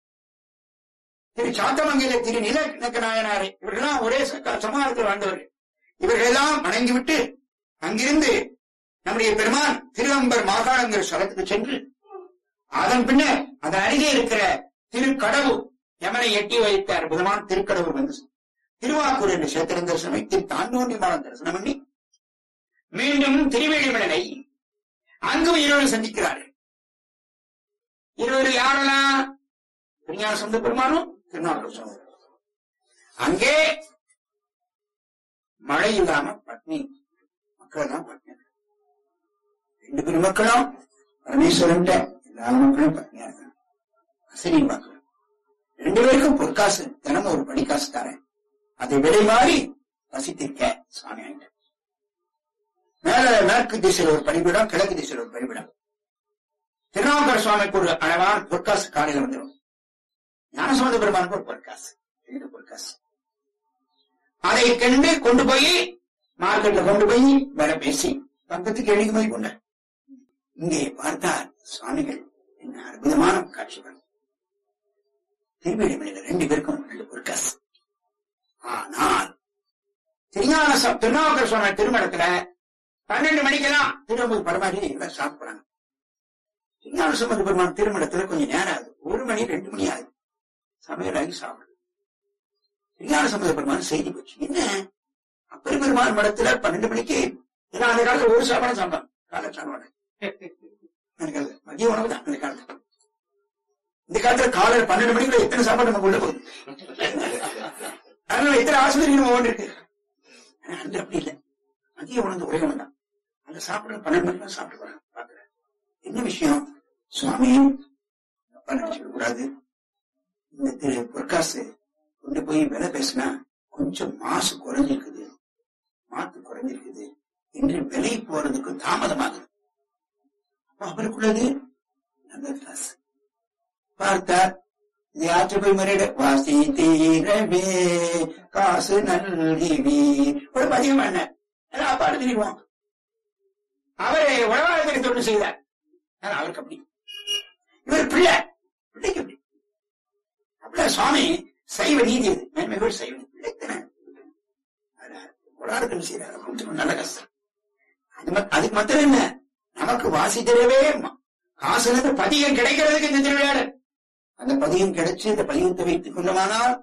திரு சாத்தமங்கல திரு நிலநக்க நாயனாரை இவர்களெல்லாம் ஒரே ச- சமாளத்தில் வாழ்ந்தவர்கள் இவர்களெல்லாம் வணங்கிவிட்டு அங்கிருந்து நம்முடைய பெருமான் திருவம்பர் மாகாணங்கிற ஸ்தலத்துக்கு சென்று அதன் பின்னர் அதன் அருகே இருக்கிற திருக்கடவுர் யமனை எட்டி வைத்த அற்புதமான திருக்கடவுர் வந்து திருவாக்கூர் என்ற சேத்திரம் தரிசனம் திரு தாண்டோண்டி மாலம் தரிசனம் பண்ணி மீண்டும் திருவேழிமலை அங்கும் இருவர் சந்திக்கிறார்கள் இருவர் யாரெல்லாம் திருஞான சொந்த பெருமானும் திருநாள் சொந்த அங்கே மழை இல்லாம பட்னி மக்கள் தான் பட்னி ரெண்டு பெருமக்களும் பரமேஸ்வரன் எல்லா மக்களும் பட்னியா இருக்காங்க அசரி மக்கள் ரெண்டு பேருக்கும் பொற்காசு தினமும் ஒரு படிக்காசு தரேன் அதை விலை மாறி வசித்திருக்க சுவாமி ஆயிட்ட மேல மேற்கு திசையில் ஒரு பணிபிடம் கிழக்கு திசையில் ஒரு பணிபிடம் திருநாவுக்கர சுவாமிக்கு ஒரு அழகான பொற்காசு காலையில வந்துடும் ஞானசம்பந்த பெருமானுக்கு ஒரு பொற்காசு ரெண்டு பொற்காசு அதை கண்டு கொண்டு போய் மார்க்கெட்ல கொண்டு போய் வேலை பேசி பக்கத்துக்கு எழுதி போய் கொண்டார் இங்கே பார்த்தார் சுவாமிகள் என்ன அற்புதமான காட்சிகள் திருவேணிமலையில ரெண்டு பேருக்கும் ரெண்டு பொற்காசு ஆனால் திருஞான ச- திருநாவுக்கர சுவாமி திருமணத்துல பன்னெண்டு மணிக்கெல்லாம் திரும்ப பரமாரி எல்லாம் சாப்பிடுறாங்க திருஞான சம்பந்த பெருமான் திருமணத்துல கொஞ்சம் நேரம் ஆகுது ஒரு மணி ரெண்டு மணி ஆகுது சமையலாகி சாப்பிடுது திருஞான சம்பந்த பெருமான் செய்தி போச்சு என்ன அப்பரி பெருமான் மடத்துல பன்னெண்டு மணிக்கு ஏன்னா அந்த காலத்துல ஒரு சாப்பாடு சாப்பிட்டான் காலை சாப்பாடு எனக்கு அது மதிய உணவு தான் அந்த காலத்துல இந்த காலத்துல காலையில பன்னெண்டு மணிக்குள்ள எத்தனை சாப்பாடு நம்ம உள்ள போகுது அதனால எத்தனை ஆஸ்பத்திரி நம்ம ஓடி இருக்கு ஆனா அன்று அப்படி இல்லை மதிய உணவு ஒரே ஒண்ணு தான் அந்த சாப்பிட பன்னெண்டு மணிக்கு தான் சாப்பிட்டு போறாங்க பாக்குறேன் என்ன விஷயம் சுவாமியும் தப்பா நினைச்சுக்க கூடாது இந்த திரு பிரகாஷ் கொண்டு போய் விலை பேசினா கொஞ்சம் மாசு குறைஞ்சிருக்குது மாத்து குறைஞ்சிருக்குது என்று விலை போறதுக்கு தாமதமாகுது அப்ப அவருக்குள்ளது நல்ல கிளாஸ் பார்த்தார் இது ஆற்று போய் முறையிட வாசி தீரவே காசு நல்கிவி ஒரு பதியம் பண்ண எல்லாம் பாடு தெரியுவோம் அவரை உணவாளர்களுக்கு தொண்டு செய்தார் ஆனா அவருக்கு அப்படி இவர் பிள்ளை பிள்ளைக்கு அப்படி அப்படியே சுவாமி சைவ நீதி அது மேன்மைகள் சைவ நீதி பிள்ளைத்தானே உடார்கள் செய்யறாரு கொஞ்சம் நல்ல கஷ்டம் அது மத்- அதுக்கு மாத்திரம் என்ன நமக்கு வாசி தெரியவே ம- காசுல பதியம் கிடைக்கிறதுக்கு இந்த திருவிழாடு அந்த பதியம் கிடைச்சு இந்த பதியத்தை வைத்துக் கொண்டமானால்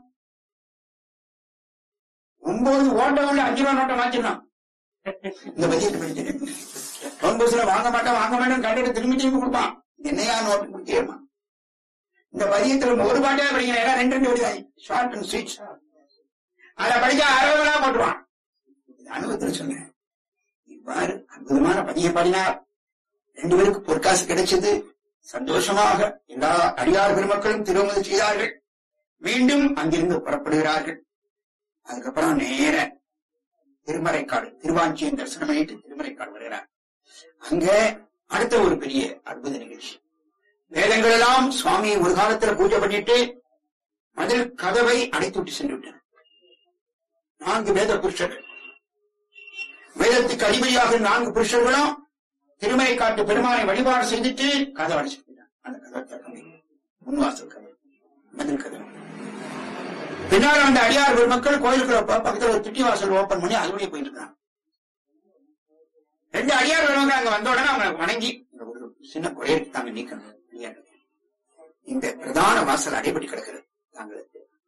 ஒன்பது ஓட்ட உள்ள அஞ்சு ரூபா நோட்டை மாத்திடலாம் இந்த பதியத்தை படிச்சு பம்புஸ்ல வாங்க மாட்டேன் வாங்க மாட்டேன் கண்டிட்டு திரும்பி திரும்பி கொடுப்பான் என்னையா நோட்டு கொடுத்தேமா இந்த பதியத்துல ஒரு பாட்டே படிக்கிறேன் ஏன்னா ரெண்டு ரெண்டு வருது ஷார்ட் அண்ட் ஸ்வீட் அதை படிச்சா அறுபது நாள் போட்டுருவான் இது அனுபவத்தில் சொன்னேன் இவ்வாறு அற்புதமான பதியம் பாடினார் ரெண்டு பேருக்கு பொற்காசு கிடைச்சது சந்தோஷமாக எல்லா அடியார் பெருமக்களும் திருமதி செய்தார்கள் மீண்டும் அங்கிருந்து புறப்படுகிறார்கள் அதுக்கப்புறம் நேர திருமறைக்காடு திருவாஞ்சியின் தரிசனம் பண்ணிட்டு திருமறைக்காடு வருகிறார் அங்க அடுத்த ஒரு பெரிய அற்புத நிகழ்ச்சி வேதங்கள் எல்லாம் சுவாமியை ஒரு காலத்துல பூஜை பண்ணிட்டு மதில் கதவை அடைத்து விட்டு சென்று விட்டனர் நான்கு வேத புருஷர்கள் வேதத்துக்கு அதிபதியாக நான்கு புருஷர்களும் திருமலை காட்டு பெருமானை வழிபாடு செய்துட்டு கதவை அடைச்சிருக்கிறார் அந்த கதவை திறக்க முடியல. முன்வாசல் கதவை மதில் கதவை பின்னால் அந்த அடியார் பெருமக்கள் கோயிலுக்குள்ள ப- பக்கத்துல ஒரு திட்டி வாசல் ஓபன் பண்ணி அது வழியே போயிட்டு இருக்காங்க ரெண்டு அடியார் பெருமக்கள் அங்க வந்த உடனே அவங்க வணங்கி இந்த ஒரு சின்ன குறையை தாங்க நீக்கணும் அடியார். இந்த பிரதான வாசல் அடைபட்டு கிடக்கிறது தாங்களுக்கு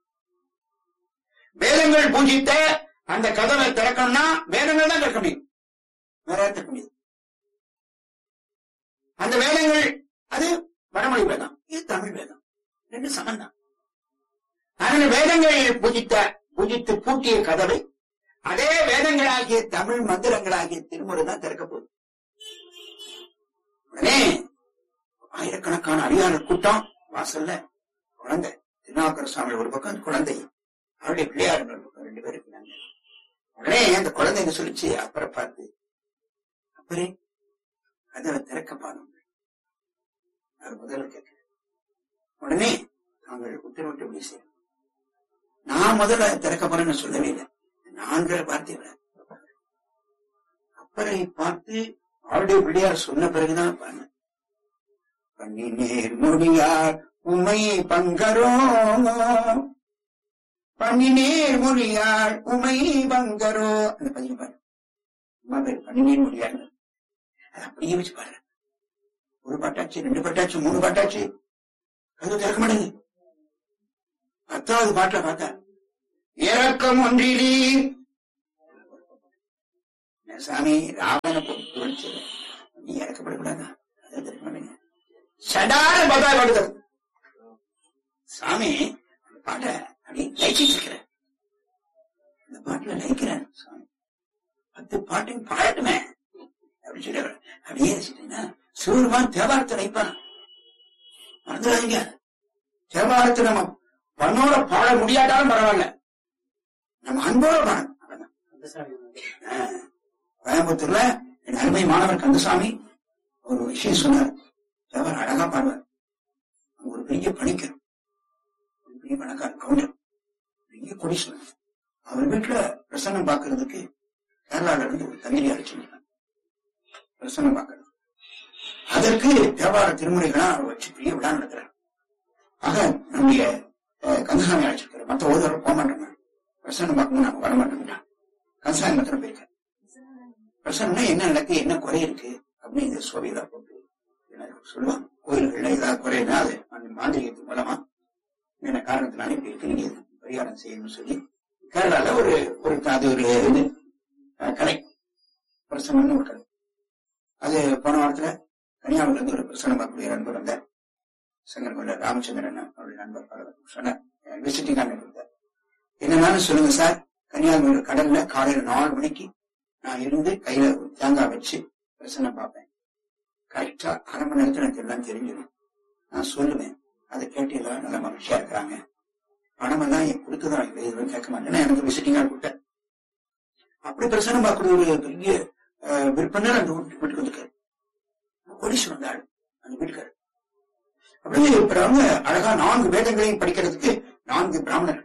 வேதங்கள் பூஜித்த அந்த கதவை திறக்கணும்னா வேதங்கள் தான் திறக்க முடியும் வேற யாரும் திறக்க முடியாது அந்த வேதங்கள் அது வடமொழி வேதம் இது தமிழ் வேதம் ரெண்டு சமந்தான் அதனால வேதங்கள் பூஜித்த பூஜித்து பூட்டிய கதவை அதே வேதங்களாகிய தமிழ் மந்திரங்களாகிய திருமுறை தான் திறக்க போகுது உடனே ஆயிரக்கணக்கான அடியாளர் கூட்டம் வாசல்ல குழந்தை திருநாவுக்கர சுவாமி ஒரு பக்கம் குழந்தை அவருடைய பிள்ளையார் இன்னொரு பக்கம் ரெண்டு பேரும் இருந்தாங்க உடனே அந்த குழந்தைங்க சொல்லிச்சு அப்பரை பார்த்து அப்பரே கதவை திறக்க பாருங்க அது முதல்ல கேட்க உடனே நாங்கள் உத்தரவிட்டு இப்படி செய்யணும் நான் முதல்ல அதை திறக்க போறேன்னு சொல்லவே இல்லை நான்கிற வார்த்தைகளை அப்பரை பார்த்து அவருடைய பிள்ளையார் சொன்ன பிறகுதான் பண்ண பண்ணி நேர் மொழியார் உமை பங்கரோ பண்ணி நேர் மொழியார் உமை பங்கரோ அந்த பதிவு பாரு அம்மா பேர் பண்ணி நேர் மொழியார் அது அப்படியே வச்சு பாரு ஒரு பாட்டாச்சு ரெண்டு பாட்டாச்சு மூணு பாட்டாச்சு அது திறக்க மாட்டேங்குது பத்தாவது பாட்டுல பார்த்தா இறக்கம் ஒன்றிலீர் சாமி ராவணனை போட்டு துவச்சு நீ இறக்கப்படக்கூடாதா அதை தெரியுமா நீங்க? சடார பதா படுது சாமி அந்த பாட்டை அப்படி லயிச்சிட்டு இருக்கிறேன் இந்த பாட்டுல லயிக்கிறேன் சாமி பத்து பாட்டையும் பாடட்டுமே அப்படின்னு சொல்லி அவர் அப்படியே ரசிட்டீங்கன்னா சிவருமான் தேவாரத்தை வைப்பான் மறந்துடாதீங்க தேவாரத்தை நம்ம பண்ணோட பாட முடியாட்டாலும் பரவாயில்ல நம்ம அன்போட பாடணும் அவ்வளவுதான். ஆ. கோயம்புத்தூர்ல என் அருமை மாணவர் கந்தசாமி ஒரு விஷயம் சொன்னார் தேவர் அழகா பாடுவார் அவங்க ஒரு பெரிய பணிக்கர் ஒரு பெரிய பணக்கார கவுண்டர் பெரிய கொடிசன் அவர் வீட்டுல பிரசன்னம் பார்க்கறதுக்கு கேரளால இருந்து ஒரு தண்ணீர் அழைச்சிருந்தாங்க பிரசன்னம் பார்க்கறது அதற்கு தேவார திருமுறைகளா அவர் வச்சு பெரிய விழா நடத்துறார் ஆக நம்முடைய அஹ், கந்தசாமி அழைச்சிருக்காரு மற்ற ஓதவர் போக மாட்டாங்க பிரசன்னம் பார்க்கணும் நாம வர மாட்டோம்டா கந்தசாமி மாத்திரம் போயிருக்காரு பிரசன்னா என்ன நடக்கு என்ன குறை இருக்கு அப்படின்னு இந்த சோவியதா போட்டு எனக்கு சொல்லுவாங்க கோயில்கள்ல ஏதாவது குறைனா அது அந்த மாந்திரிகத்து மூலமா என்ன காரணத்தினால இப்படி இருக்கு நீங்க இதுக்கு பரிகாரம் செய்யணும்னு சொல்லி கேரளால ஒரு ஒரு அது ஒரு இது அஹ், கலை பிரசனம்னு ஒரு கலை அது போன வாரத்துல கன்னியாகுமரியில இருந்து ஒரு பிரசனம் பார்க்கக்கூடிய நண்பர் வந்தார் சங்கரகோல ராமச்சந்திரன் அவருடைய நண்பர் பலர் சொன்னார் விசிட்டிங் கார்டு இருந்தார் என்னன்னாலும் சொல்லுங்க சார் கன்னியாகுமரி கடல்ல காலையில நாலு மணிக்கு நான் இருந்து கையில ஒரு தேங்காய் வச்சு பிரசன்னம் பார்ப்பேன் கரெக்டா அரை மணி நேரத்துல எனக்கு எல்லாம் தெரிஞ்சிடும் நான் சொல்லுவேன் அதை கேட்டு எல்லாரும் நல்ல மகிழ்ச்சியா இருக்கிறாங்க பணம் எல்லாம் என் கொடுத்துதான் இல்லை எதுவும் கேட்க மாட்டேன் எனக்கு விசிட்டிங் கார்டு கொடுத்தேன் அப்படி பிரசனம் பார்க்கறது ஒரு பெரிய அஹ், விற்பனர் அந்த வீட்டு- வீட்டுக்கு வந்துருக்காரு கோடீஸ்வரன் அந்த ஆள் அந்த வீட்டுக்காரு அப்படியே இப்ப அவங்க அழகா நான்கு வேதங்களையும் படிக்கிறதுக்கு நான்கு பிராமணர்கள்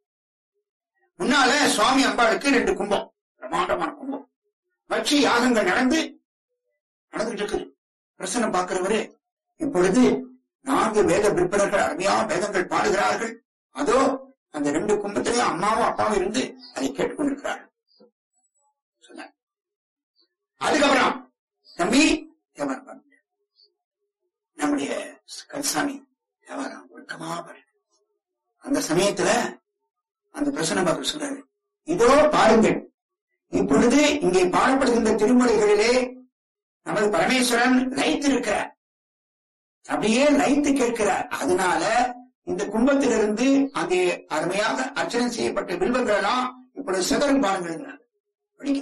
முன்னால சுவாமி அம்பாளுக்கு ரெண்டு கும்பம் பிரமாண்டமான கும்பம் வச்சு யாகங்கள் நடந்து நடந்துட்டு இருக்குது பிரசனம் பார்க்கிறவரு இப்பொழுது நான்கு வேத விற்பனர்கள் அருமையா வேதங்கள் பாடுகிறார்கள் அதோ அந்த ரெண்டு கும்பத்திலையும் அம்மாவும் அப்பாவும் இருந்து அதை கேட்டுக்கொண்டிருக்கிறார்கள் சொன்னார் அதுக்கப்புறம் தம்பி தேவாரம் பாருங்க நம்முடைய கல்சாமி தேவாரம் ஒழுக்கமா பாரு அந்த சமயத்துல அந்த பிரசன்ன பாக்கர் சொல்றாரு இதோ பாருங்கள் இப்பொழுது இங்கே பாடப்படுகின்ற திருமுறைகளிலே நமது பரமேஸ்வரன் லைத்திருக்கிறார் அப்படியே லைத்து கேட்கிறார் அதனால இந்த கும்பத்திலிருந்து அங்கே அருமையாக அர்ச்சனை செய்யப்பட்ட வில்வங்கள் எல்லாம் இப்பொழுது சிதறும் பாருங்கள் படிக்க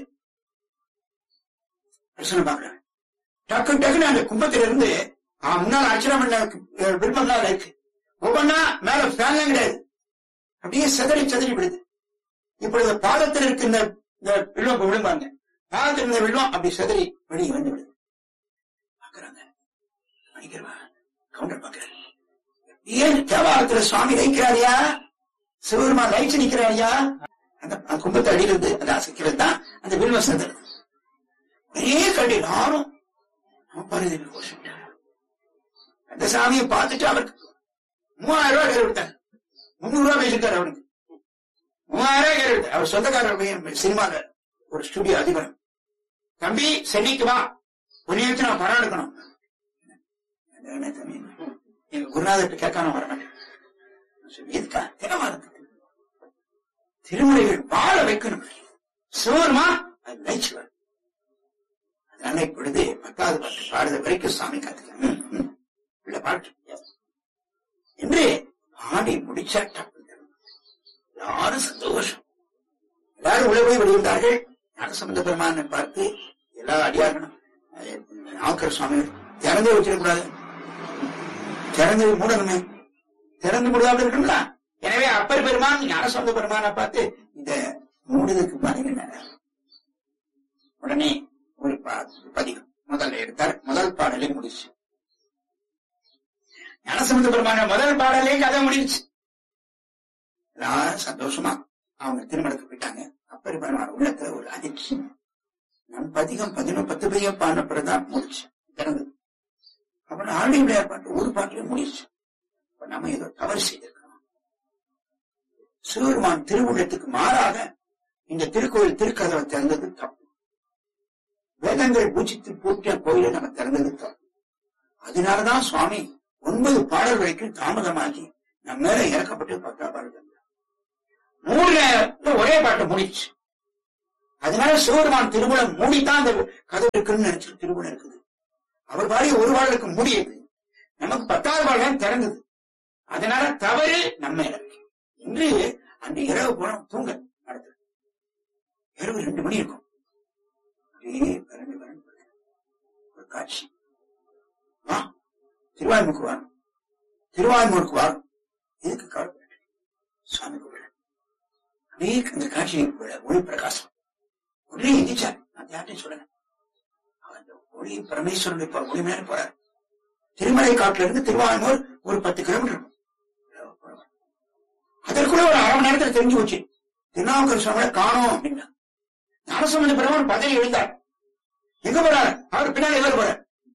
பிரச்சனை பார்க்கிறேன் டக்கு டக்குன்னு அந்த கும்பத்திலிருந்து ஆ, முன்னால் அர்ச்சனை பண்ண அஹ், வில்வங்கள் இருக்கு ஒவ்வொன்னா மேல ஃபேன்லாம் கிடையாது அப்படியே சிதறி சிதறி விடுது இப்பொழுது பாதத்தில் இருக்கின்ற இந்த வில்வம் இப்ப விழும்பாங்க பாதத்தில் இருந்த வில்வம் அப்படி சிதறி வெளியே வந்து விடுது பாக்குறாங்க மணிக்கிறவா கவுண்டர் பாக்குறாரு ஏன் தேவாலயத்துல சுவாமி லைக்கிறாரியா சிவபெருமான் லைச்சு நிக்கிறாரியா அந்த அந்த கும்பத்தை அடியிலிருந்து அந்த அசைக்கிறது தான் அந்த வில்வம் சிதறது ஒரே கண்டு நானும் நம்ம பாரு கோஷம் அந்த சாமியை பார்த்துட்டு அவருக்கு மூவாயிரம் ரூபாய் கையில் விட்டார் முன்னூறு ரூபாய் பேசிட்டார் அவனுக்கு மூவாயிரம் ரூபாய் கையில் விட்டார் அவர் சொந்தக்காரர் பையன் சினிமால ஒரு ஸ்டுடியோ அதிபர் தம்பி சென்னைக்கு வா ஒரு நேரத்தில் நான் படம் எடுக்கணும் என்ன தம்பி எங்க குருநாதர்கிட்ட கேட்காம வர மாட்டேன் நான் சொல்லி, எதுக்கா தேவாரத்துக்கு திருமுறைகள் வாழ வைக்கணும் சிவருமா அது லைச்சுவர் அதனால இப்பொழுது பத்தாவது பாட்டு பாடுற வரைக்கும் சாமி காத்துக்க உள்ள பாட்டு என்று பாடி முடிச்சா டப்பு எல்லாரும் சந்தோஷம் எல்லாரும் உள்ள போய் வெளியிட்டார்கள் ஞானசம்பந்த பெருமானை பார்த்து எல்லா அடியார்களும் ஆக்கர் சுவாமி திறந்தே வச்சிடக்கூடாது திறந்து மூடணுமே திறந்து மூடாமல் இருக்கணும்ல எனவே அப்பர் பெருமான் ஞானசம்பந்த பெருமானை பார்த்து இத மூடுதற்கு பாருங்க உடனே ஒரு பா- பதிகம் முதல்ல எடுத்தார் முதல் பாடலே முடிச்சு ஞானசம்பந்த பெருமான முதல் பாடலே கதை முடிச்சு எல்லாரும் சந்தோஷமா அவங்க திருமணத்துக்கு போயிட்டாங்க அப்பர் பெருமான உள்ளத்துல ஒரு அதிர்ச்சி நம் பதிகம் பதினொன்று பத்து பதிகம் பாடின பிறகுதான் முடிச்சு திறந்தது அப்புறம் ஆடி விளையாட்டு பாட்டு ஒரு பாட்டிலே முடிச்சு அப்ப நம்ம ஏதோ தவறு செய்திருக்கோம் சிவபெருமான் திருவுள்ளத்துக்கு மாறாக இந்த திருக்கோயில் திருக்கதவை திறந்தது தப்பு வேதங்கள் பூஜித்து பூட்டிய கோயிலை நம்ம திறந்தது தப்பு அதனாலதான் சுவாமி ஒன்பது பாடல் வரைக்கும் தாமதமாகி நம்ம மேல இறக்கப்பட்டு பத்தா பாடல் தந்தார். மூணு நேரத்துல ஒரே பாட்டு முடிச்சு அதனால சிவபெருமான் திருமணம் மூடித்தான் அந்த கதவு இருக்குன்னு நினைச்சு திருமணம் இருக்குது அவர் பாடி ஒரு வாழ்க்கு மூடியது நமக்கு பத்தாவது வாழ் தான் திறந்தது அதனால தவறு நம்ம இருக்கு இன்று அந்த இரவு போனோம் தூங்க அடுத்து இரவு ரெண்டு மணி இருக்கும் அப்படியே பிறண்டு பிறண்டு பிறண்டு. ஒரு காட்சி வா திருவாய்முக்கு வா திருவாய்மூருக்கு வா எதுக்கு கவலைப்பட்டு சுவாமி கோவில் அப்படியே அந்த காட்சி ஒளி பிரகாசம் உடனே எந்திரிச்சார் நான் யார்ட்டையும் சொல்லல அந்த ஒளி பரமேஸ்வரன் இப்ப ஒளி மேல போறார் திருமலை காட்டுல இருந்து திருவாரூர் ஒரு பத்து கிலோமீட்டர் இருக்கும். அதற்குள்ள ஒரு அரை மணி நேரத்துல தெரிஞ்சு போச்சு திருநாவுக்கர் சுவாமியை காணோம் அப்படின்னா ஞானசம்பந்த பெருமான் பதவி எழுந்தார் எங்க போறாரு அவர் பின்னாடி எவர் போறார்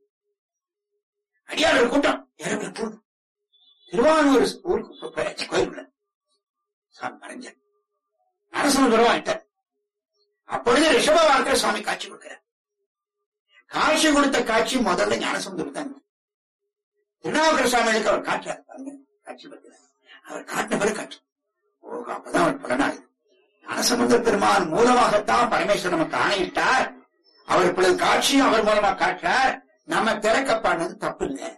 அடியாளர் கூட்டம் இரவு கூட்டம் திருவாரூர் ஊருக்கு போயாச்சு கோயிலுக்குள்ள சாமி மறைஞ்சார் ஞானசம்பந்த பெருமான் விட்டார் அப்பொழுது ரிஷப வாழ்க்கை சுவாமி காட்சி கொடுக்கிறார் காட்சி கொடுத்த காட்சி முதல்ல ஞானசம்பந்தம் தான் திருநாவுக்கர சுவாமிகளுக்கு அவர் காட்டுறார் பாருங்க காட்சி படுத்துறார் அவர் காட்டின பிறகு காட்டு ஓ அப்பதான் அவர் பலனாகுது ஞானசம்பந்த பெருமான் மூலமாகத்தான் பரமேஸ்வரன் நமக்கு ஆணையிட்டார் அவர் இப்பொழுது காட்சியும் அவர் மூலமா காட்டுறார் நம்ம திறக்க பண்ணது தப்பு இல்லை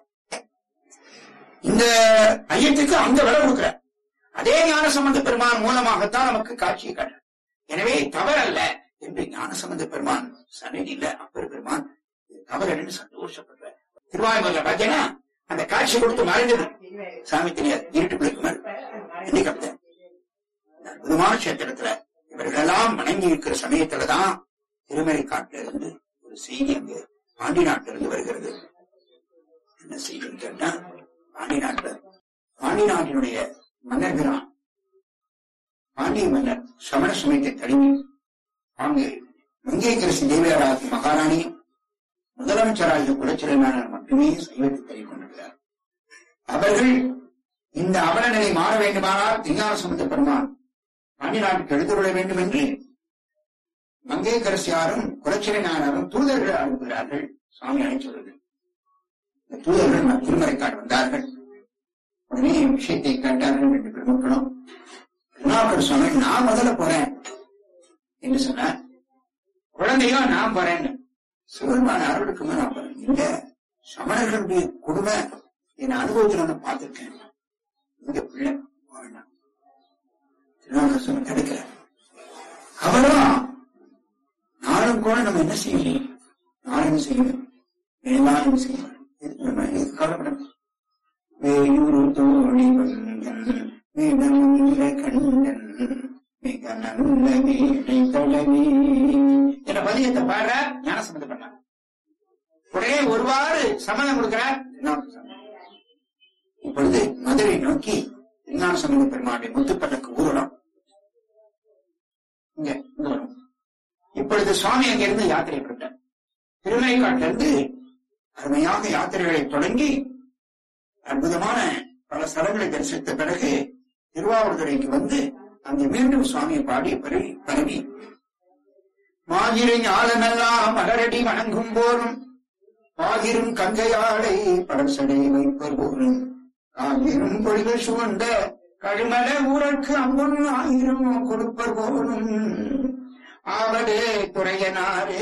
இந்த ஐயத்துக்கு அங்க விலை கொடுக்கிறார் அதே ஞானசம்பந்த பெருமான் மூலமாகத்தான் நமக்கு காட்சியை காட்டுறார் எனவே தவறல்ல என்று ஞானசம்பந்த பெருமான் சன்னிதியில அப்பர் பெருமான் இது தவறன்னு சந்தோஷப்படுற திருவாயுமல பார்த்தீங்கன்னா அந்த காட்சி கொடுத்து மறைஞ்சது சாமி தெரியாது இருட்டுக்குள்ள மாதிரி இன்னைக்கு அப்படித்தான். இந்த அற்புதமான கஷேத்திரத்துல இவர்களெல்லாம் வணங்கி இருக்கிற சமயத்துலதான் திருமலை காட்டுல இருந்து ஒரு செய்தி அங்கு பாண்டி நாட்டில இருந்து வருகிறது என்ன செய்தின்னு கேட்டா பாண்டி நாட்டுல பாண்டி நாட்டினுடைய மன்னர்கிறான் பாண்டிய மன்னர் சமண சமயத்தை தழுவி அங்கு மங்கையரசி தேவியாராகி மகாராணியும் முதலமைச்சராகிய குலச்சிறைமானர் மட்டுமே சைவத்தை தழுவிக் கொண்டிருக்கிறார் அவர்கள் இந்த அவல நிலை மாற வேண்டுமானால் திஞான சமுத பெருமான் பாண்டி நாட்டுக்கு எழுந்துள்ள வேண்டும் என்று மங்கையரசியாரும் குலச்சிறை நாயனரும் தூதர்கள் அனுப்புகிறார்கள் சுவாமி அழைச்சுள்ளது இந்த தூதர்கள் திருமறைக்காடு வந்தார்கள் உடனே விஷயத்தை கேட்டார்கள் என்று பெருமக்களும் திருநாவுக்கர் சுவாமி நான் முதல்ல போறேன் என்று சொன்னார் குழந்தையோ நான் போறேன்னு சிவருமான அருளுக்குமே நான் போறேன் இல்ல சமணர்களுடைய கொடுமை என் அனுபவத்துல நான் பார்த்திருக்கேன் இங்க பிள்ளை போக வேண்டாம் திருநாவுக்கர் சுவாமி தடுக்கல அவரும் நாளும் கூட நம்ம என்ன செய்யணும் நாளும் செய்யணும் வேளாண் செய்யணும் இதுக்கு நம்ம இதுக்கு கவலைப்படணும் வேயூரு தோழி வந்தன் மிகமுள்ள கண்ணன் மிக நல்ல வீடை தடவி என்ற பதியத்தை பாடுற ஞானசம்பந்த பண்ணார் உடனே ஒருவாறு சம்மதம் கொடுக்கிறார் திருநாவுக்கரசர் சாமி. இப்பொழுது மதுரை நோக்கி ஞான சம்பந்த பெருமாளுடைய முத்துப்பட்டக்கு ஊரலாம் இங்க இங்க வரும் இப்பொழுது சுவாமி அங்கிருந்து யாத்திரை புறப்பட்டார் திருநெல்வேலியிலிருந்து இருந்து அருமையாக யாத்திரைகளை தொடங்கி அற்புதமான பல ஸ்தலங்களை தரிசித்த பிறகு திருவாவூர்துறைக்கு வந்து அங்கே மீண்டும் சுவாமியை பாடி பரவி பரவி மாகிரை ஞாலமெல்லாம் மலரடி வணங்கும் போரும் ஆகிரும் கங்கையாடை படசடை வைப்பர் போரும் காகிரும் பொழிகள் சுவந்த கழுமல ஊரற்கு அம்பொன் ஆயிரம் கொடுப்பர் போரும் ஆவலே துறையனாரே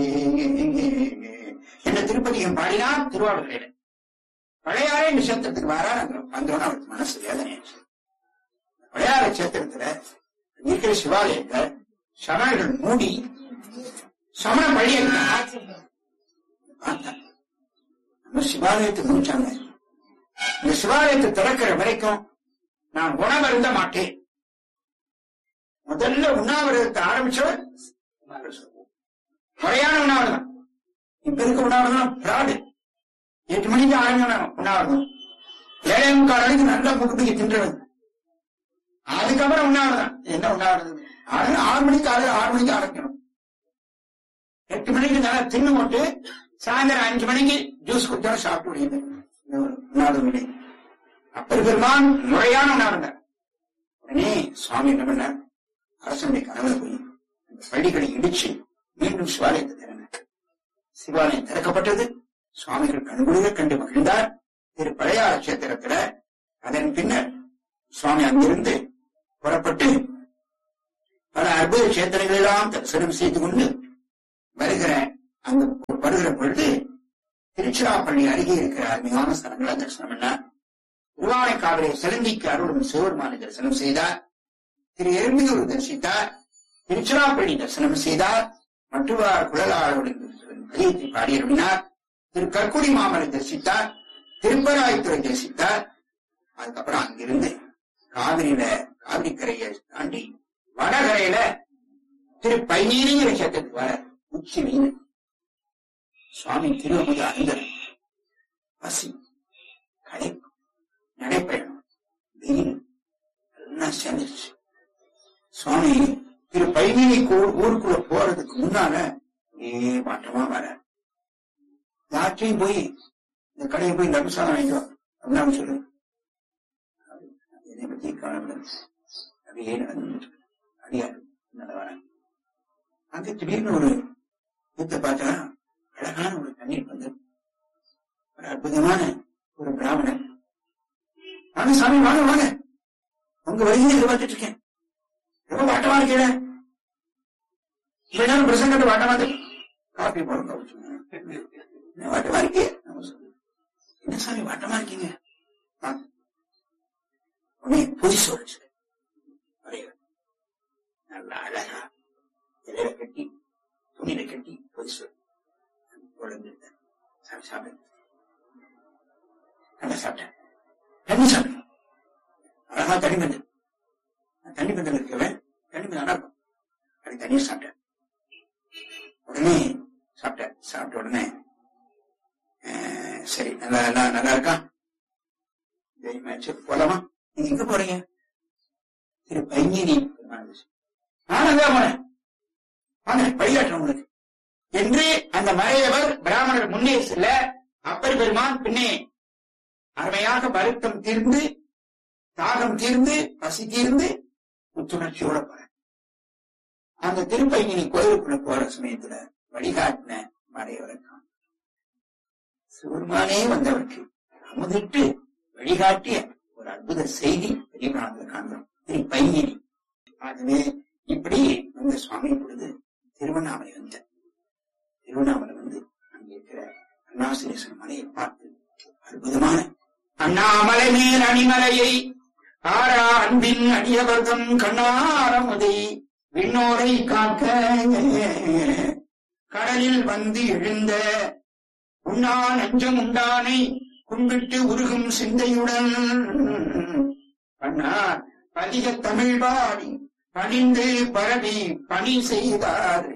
என்ற திருப்பதியம் பாடினார் திருவாவூரில் பழையாறை நட்சத்திரத்துக்கு வாரார் அங்க வந்தோன்னு அவருக்கு மனசு வேதனை பழையாற கஷேத்திரத்துல இருக்கிற சிவாலயத்தை சமணர்கள் மூடி சமண பழிய பார்த்தார் நம்ம சிவாலயத்தை முடிச்சாங்க இந்த சிவாலயத்தை திறக்கிற வரைக்கும் நான் உணவருந்த மாட்டேன் முதல்ல உண்ணாவிரதத்தை ஆரம்பிச்சவர் முறையான உண்ணாவிரதம் இப்ப இருக்க உண்ணாவிரதம் பிராடு எட்டு மணிக்கு ஆரம்பிக்கணும் உண்ணாவிரதம் ஏழே முக்கால் மணிக்கு நல்லா முக்குப்பிடிக்க தின்றது அதுக்கப்புறம் உண்ணாவிரதம் என்ன உண்ணாவிரதம் ஆறு ஆறு மணிக்கு ஆறு ஆறு மணிக்கு ஆரம்பிக்கணும் எட்டு மணிக்கு நல்லா தின்னு போட்டு சாயந்தரம் அஞ்சு மணிக்கு ஜூஸ் குடிச்சோம் சாப்பிட்டு முடியுது உண்ணாவிரதம் இல்லை அப்பர் பெருமான் முறையான உண்ணாவிரதம் உடனே சுவாமி என்ன பண்ணார் அரசனுடைய கனவுல போய் அந்த பள்ளிகளை இடிச்சு மீண்டும் சிவாலயத்தை திறனார் சிவாலயம் திறக்கப்பட்டது சுவாமிகள் கண்குளிர கண்டு மகிழ்ந்தார் திரு பழையாற கஷேத்திரத்துல அதன் பின்னர் சுவாமி அங்கிருந்து புறப்பட்டு பல அற்புத கஷேத்திரங்கள் எல்லாம் தரிசனம் செய்து கொண்டு வருகிற அந்த வருகிற பொழுது திருச்சிராப்பள்ளி அருகே இருக்கிற அருமையான ஸ்தலங்களை தரிசனம் பண்ணார் திருவானைக்காவிலே சிலந்திக்கு அருளும் சிவபெருமானை தரிசனம் செய்தார் திரு எறும்பியூர் தரிசித்தார் திருச்சிராப்பள்ளி தரிசனம் செய்தார் மட்டுவார் குழலாளருடன் பதியத்தை பாடியருளினார் திரு கற்குடி மாமலை தரிசித்தார் திருப்பராய்த்துறை தரிசித்தார் அதுக்கப்புறம் அங்கிருந்து காவிரியில காவிரி கரையை தாண்டி வடகரையில திரு பைநீரிங்கிற கஷேத்திரத்துக்கு வர உச்சி மீன் சுவாமி திருவமுது அந்தர் பசி களைப்பு நடைப்பயணம் வெயில் எல்லாம் சேர்ந்துருச்சு சுவாமி திரு பைமினி ஊருக்குள்ள போறதுக்கு முன்னால ஏ மாற்றமா வர யார்ட்டையும் போய் இந்த கடையை போய் நபிசாதம் வாங்கிக்கோ அப்படின்னு சொல்லு என்னை பத்தி கவலைப்படாது அப்படியே நடந்து அடியாரு நல்ல வரேன் அங்க திடீர்னு ஒரு யுத்த பார்த்தா அழகான ஒரு தண்ணீர் வந்து ஒரு அற்புதமான ஒரு பிராமணன் வாங்க சாமி வாங்க வாங்க உங்க வழியை எதிர்பார்த்துட்டு இருக்கேன் ரொம்ப வாட்டமா இருக்கீங்க இவ்வளவு நேரம் பிரசங்கத்தை வாட்டமா இருக்கு காப்பி போடுங்க என்ன வாட்டமா இருக்கே நம்ம சொல்லுவோம். என்ன சாமி வாட்டமா இருக்கீங்க வாங்க. உடனே பொய் சொல்லுச்சு நல்லா அழகா இலையில கட்டி துணியில கட்டி பொய் சொல் குழந்தை சாமி சாப்பிடு நல்லா சாப்பிட்டேன் தண்ணி சாப்பிட்டேன் அழகா தண்ணி பந்தல் நான் தண்ணி பந்தல் இருக்கவன் தண்ணி பந்தல் நல்லா இருக்கும் அது தண்ணியை சாப்பிட்டேன் உடனே சாப்பிட்டேன் சாப்பிட்ட உடனே அஹ், சரி நல்லா நல்லா நல்லா இருக்கா தைரியமா சரி போலாமா நீங்க எங்க போறீங்க திரு பைங்கினி நான் அங்கே போறேன் வாங்க வழிகாட்டுறேன் உங்களுக்கு என்று அந்த மறையவர் பிராமணர் முன்னே செல்ல அப்பர் பெருமான் பின்னே அருமையாக வருத்தம் தீர்ந்து தாகம் தீர்ந்து பசி தீர்ந்து புத்துணர்ச்சியோட போற அந்த திருப்பைங்கினி கோயிலுக்குள்ள போற சமயத்துல வழிகாட்டின மறையவரை காணும் சிவருமானே வந்தவருக்கு அமுதிட்டு வழிகாட்டிய ஒரு அற்புத செய்தி பெரியவராக காண்கிறோம் திருப்பைங்கினி ஆகவே இப்படி அந்த சுவாமி பொழுது திருவண்ணாமலை வந்த திருவண்ணாமலை வந்து அங்கே இருக்கிற அண்ணாசிரேசன் மலையை பார்த்து அற்புதமான அண்ணாமலை மேல் அணிமலையை ஆரா அன்பின் அடியவர்தம் கண்ணாரமுதை விண்ணோரை காக்க கடலில் வந்து எழுந்த உண்ணா நஞ்சம் உண்டானை கும்பிட்டு உருகும் சிந்தையுடன் பண்ணார் அதிக தமிழ் பாடி பணிந்து பரவி பணி செய்தார்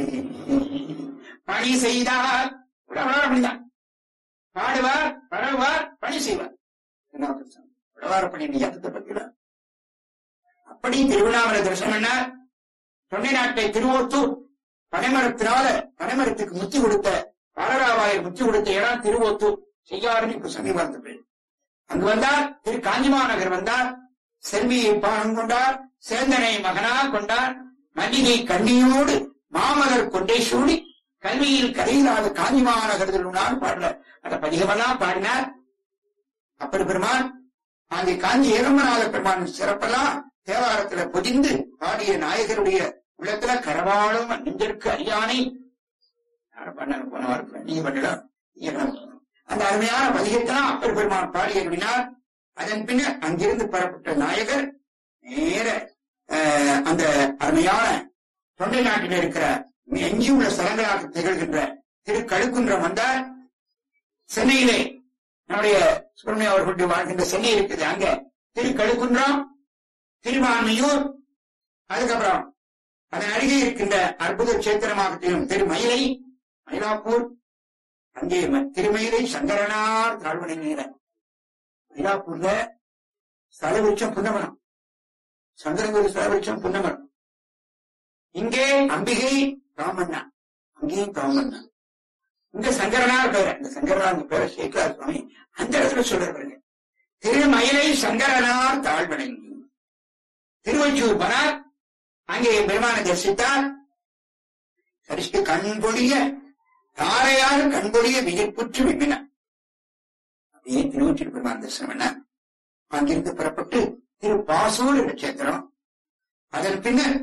பணி செய்தார் அப்படிதான் பாடுவார் பரவுவார் பணி செய்வார் உழவார பணி நியத்தத்தை பத்திதான் அப்படி திருவண்ணாமலை தரிசனம் பண்ணார் தொண்டை நாட்டை திருவோத்தூர் பனைமரத்தினால பனைமரத்துக்கு முத்தி கொடுத்த பாலராவாயர் முத்தி கொடுத்த இடம் திருவோத்தூர் செய்யாருன்னு இப்ப சமீபத்து பேர் அங்கு வந்தார் திரு காஞ்சிமாநகர் வந்தார் செல்வியை பானம் கொண்டார் சேந்தனை மகனா கொண்டார் மல்லிகை கண்ணியோடு மாமலர் கொண்டே சூடி கல்வியில் கரையிலாத காஞ்சிமாநகரத்தில் உண்டார் பாடல அந்த பதிகமெல்லாம் பாடினார் அப்படி பெருமான் அங்கே காஞ்சி ஏகமநாத பெருமான் சிறப்பெல்லாம் தேவாரத்துல பொதிந்து பாடிய நாயகருடைய உள்ளத்துல கரவாளும் நெஞ்சிற்கு அரியானை யாரும் பண்ண போன வாரத்துல நீங்க பண்ணலாம் நீங்க என்ன பண்ணலாம்? அந்த அருமையான பதிகத்தெல்லாம் அப்பர் பெருமான் பாடி அருளினார் அதன் பின்னர் அங்கிருந்து பெறப்பட்ட நாயகர் நேர அஹ், அந்த அருமையான தொண்டை நாட்டில் இருக்கிற எஞ்சியுள்ள ஸ்தலங்களாக திகழ்கின்ற திரு கழுக்குன்றம் வந்தார் சென்னையிலே நம்முடைய சுப்பிரமணிய அவர்களுடைய வாழ்கின்ற சென்னை இருக்குது அங்க திரு கழுக்குன்றம் திருவான்மையூர் அதுக்கப்புறம் அதன் அருகே இருக்கின்ற அற்புத கஷேத்திரமாக திரும் திருமயிலை மயிலாப்பூர் அங்கே ம- திருமயிலை சங்கரனார் தாழ்வனை நீர மயிலாப்பூர்ல ஸ்தலவிருட்சம் புன்னமரம் சங்கரங்குரு ஸ்தலவிருட்சம் புன்னமரம் இங்கே அம்பிகை ராமண்ணா அங்கேயும் ராமண்ணா இங்க சங்கரனார் பேர் இந்த சங்கரனார் பேரை சேக்கலார் சுவாமி அந்த இடத்துல சொல்றாரு திருமயிலை சங்கரனார் தாழ்வணங்கி திருவச்சூர் பனார் அங்கே பெருமானை தரிசித்தார் தரிசித்து கண்பொழிய தாரையாக கண்பொழிய வியப்புற்று விப்பினார் அப்படியே திருவச்சூர் பெருமான் தரிசனம் பண்ணார் அங்கிருந்து புறப்பட்டு திரு பாசூர் என்ற கஷேத்திரம் அதன் பின்னர்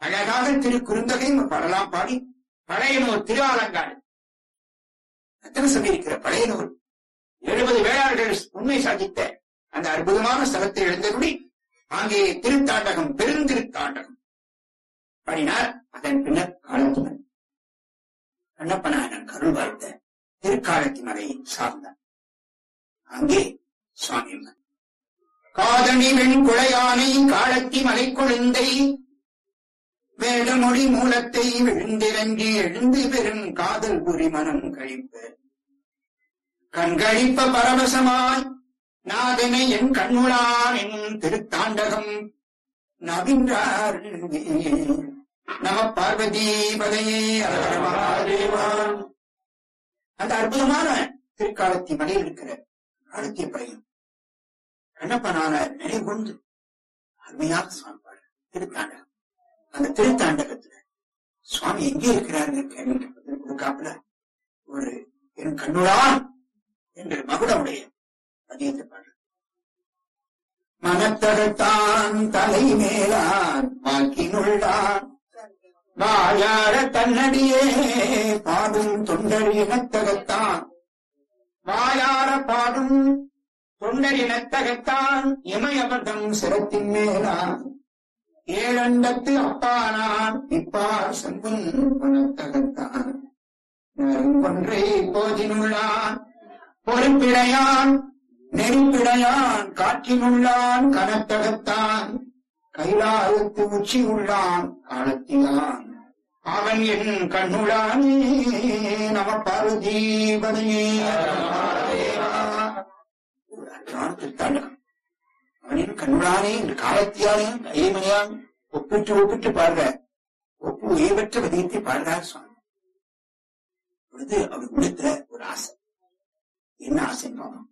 அழகாக திரு குறுந்தகை பாடலாம் பாடி பழைய நூல் திருவாலங்காடு எத்தனை சொல்லியிருக்கிற பழைய நூல் எழுபது வேளாளர்கள் உண்மை சாதித்த அந்த அற்புதமான ஸ்தலத்தை எழுந்தபடி அங்கே திருத்தாண்டகம் பெருந்திருத்தாண்டகம் பாடினார் அதன் பின்னர் காலத்துமன் கண்ணப்பனான கருள் வாழ்த்த திருக்காலத்தி மலையை சார்ந்தார் அங்கே சுவாமி காதணி வெண் குழையானை காலத்தி மலை கொழுந்தை வேடமொழி மூலத்தை விழுந்திறங்கி எழுந்து பெறும் காதல் புரி மனம் கழிப்ப கண்களிப்ப பரவசமாய் நாதனை என் கண்ணுளான் என் திருத்தாண்டகம் நவின்றார் நம பார்வதி பதையே அழகர மகாதேவா அந்த அற்புதமான திருக்காலத்தி மலையில் இருக்கிற காலத்திய பையன் கண்ணப்பனான நினைவு கொண்டு அருமையாக சுவாமி பாடு திருத்தாண்டகம் அந்த திருத்தாண்டகத்துல சுவாமி எங்கே இருக்கிறாருன்னு கேள்வி கொடுக்காப்புல ஒரு என் கண்ணுளான் என்று மகுடமுடைய பதியத்தை பாடு மனத்தகத்தான் தலை மேலான் வாக்கினுள்ளான் வாயார தன்னடியே பாடும் தொண்டர் இனத்தகத்தான் வாயார பாடும் தொண்டர் இனத்தகத்தான் இமயபதம் சிரத்தின் மேலான் ஏழண்டத்து அப்பானான் இப்பார் செம்பும் பணத்தகத்தான் கொன்றை போதினுள்ளான் பொறுப்பிடையான் நெருப்பிடையான் காற்றினுள்ளான் கனத்தகத்தான் கைலாயத்து உச்சி உள்ளான் காலத்திலான் அவன் என் கண்ணுளானே நம பார்வதீபதையே அவனின் கண்ணுளானே என்று காலத்தியானே கைமணியான் ஒப்பிட்டு ஒப்பிட்டு பாடுற ஒப்பு உயர்வற்ற பதியத்தை பாடுறார் சுவாமி பொழுது அவர் உள்ளத்துல ஒரு ஆசை என்ன ஆசை பாவம்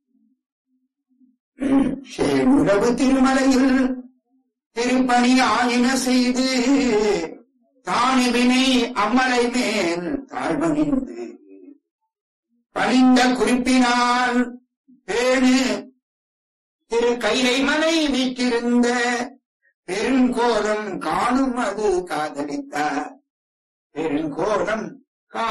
உறவு திருமலையில் திருப்பணி ஆயின செய்து தானிவினை அம்மலை மேல் தாழ்வணிந்து பணிந்த குறிப்பினால் பேணு திரு கைலை மலை வீட்டிருந்த பெருங்கோலம் காணும் அது காதலித்தார் பெருங்கோலம்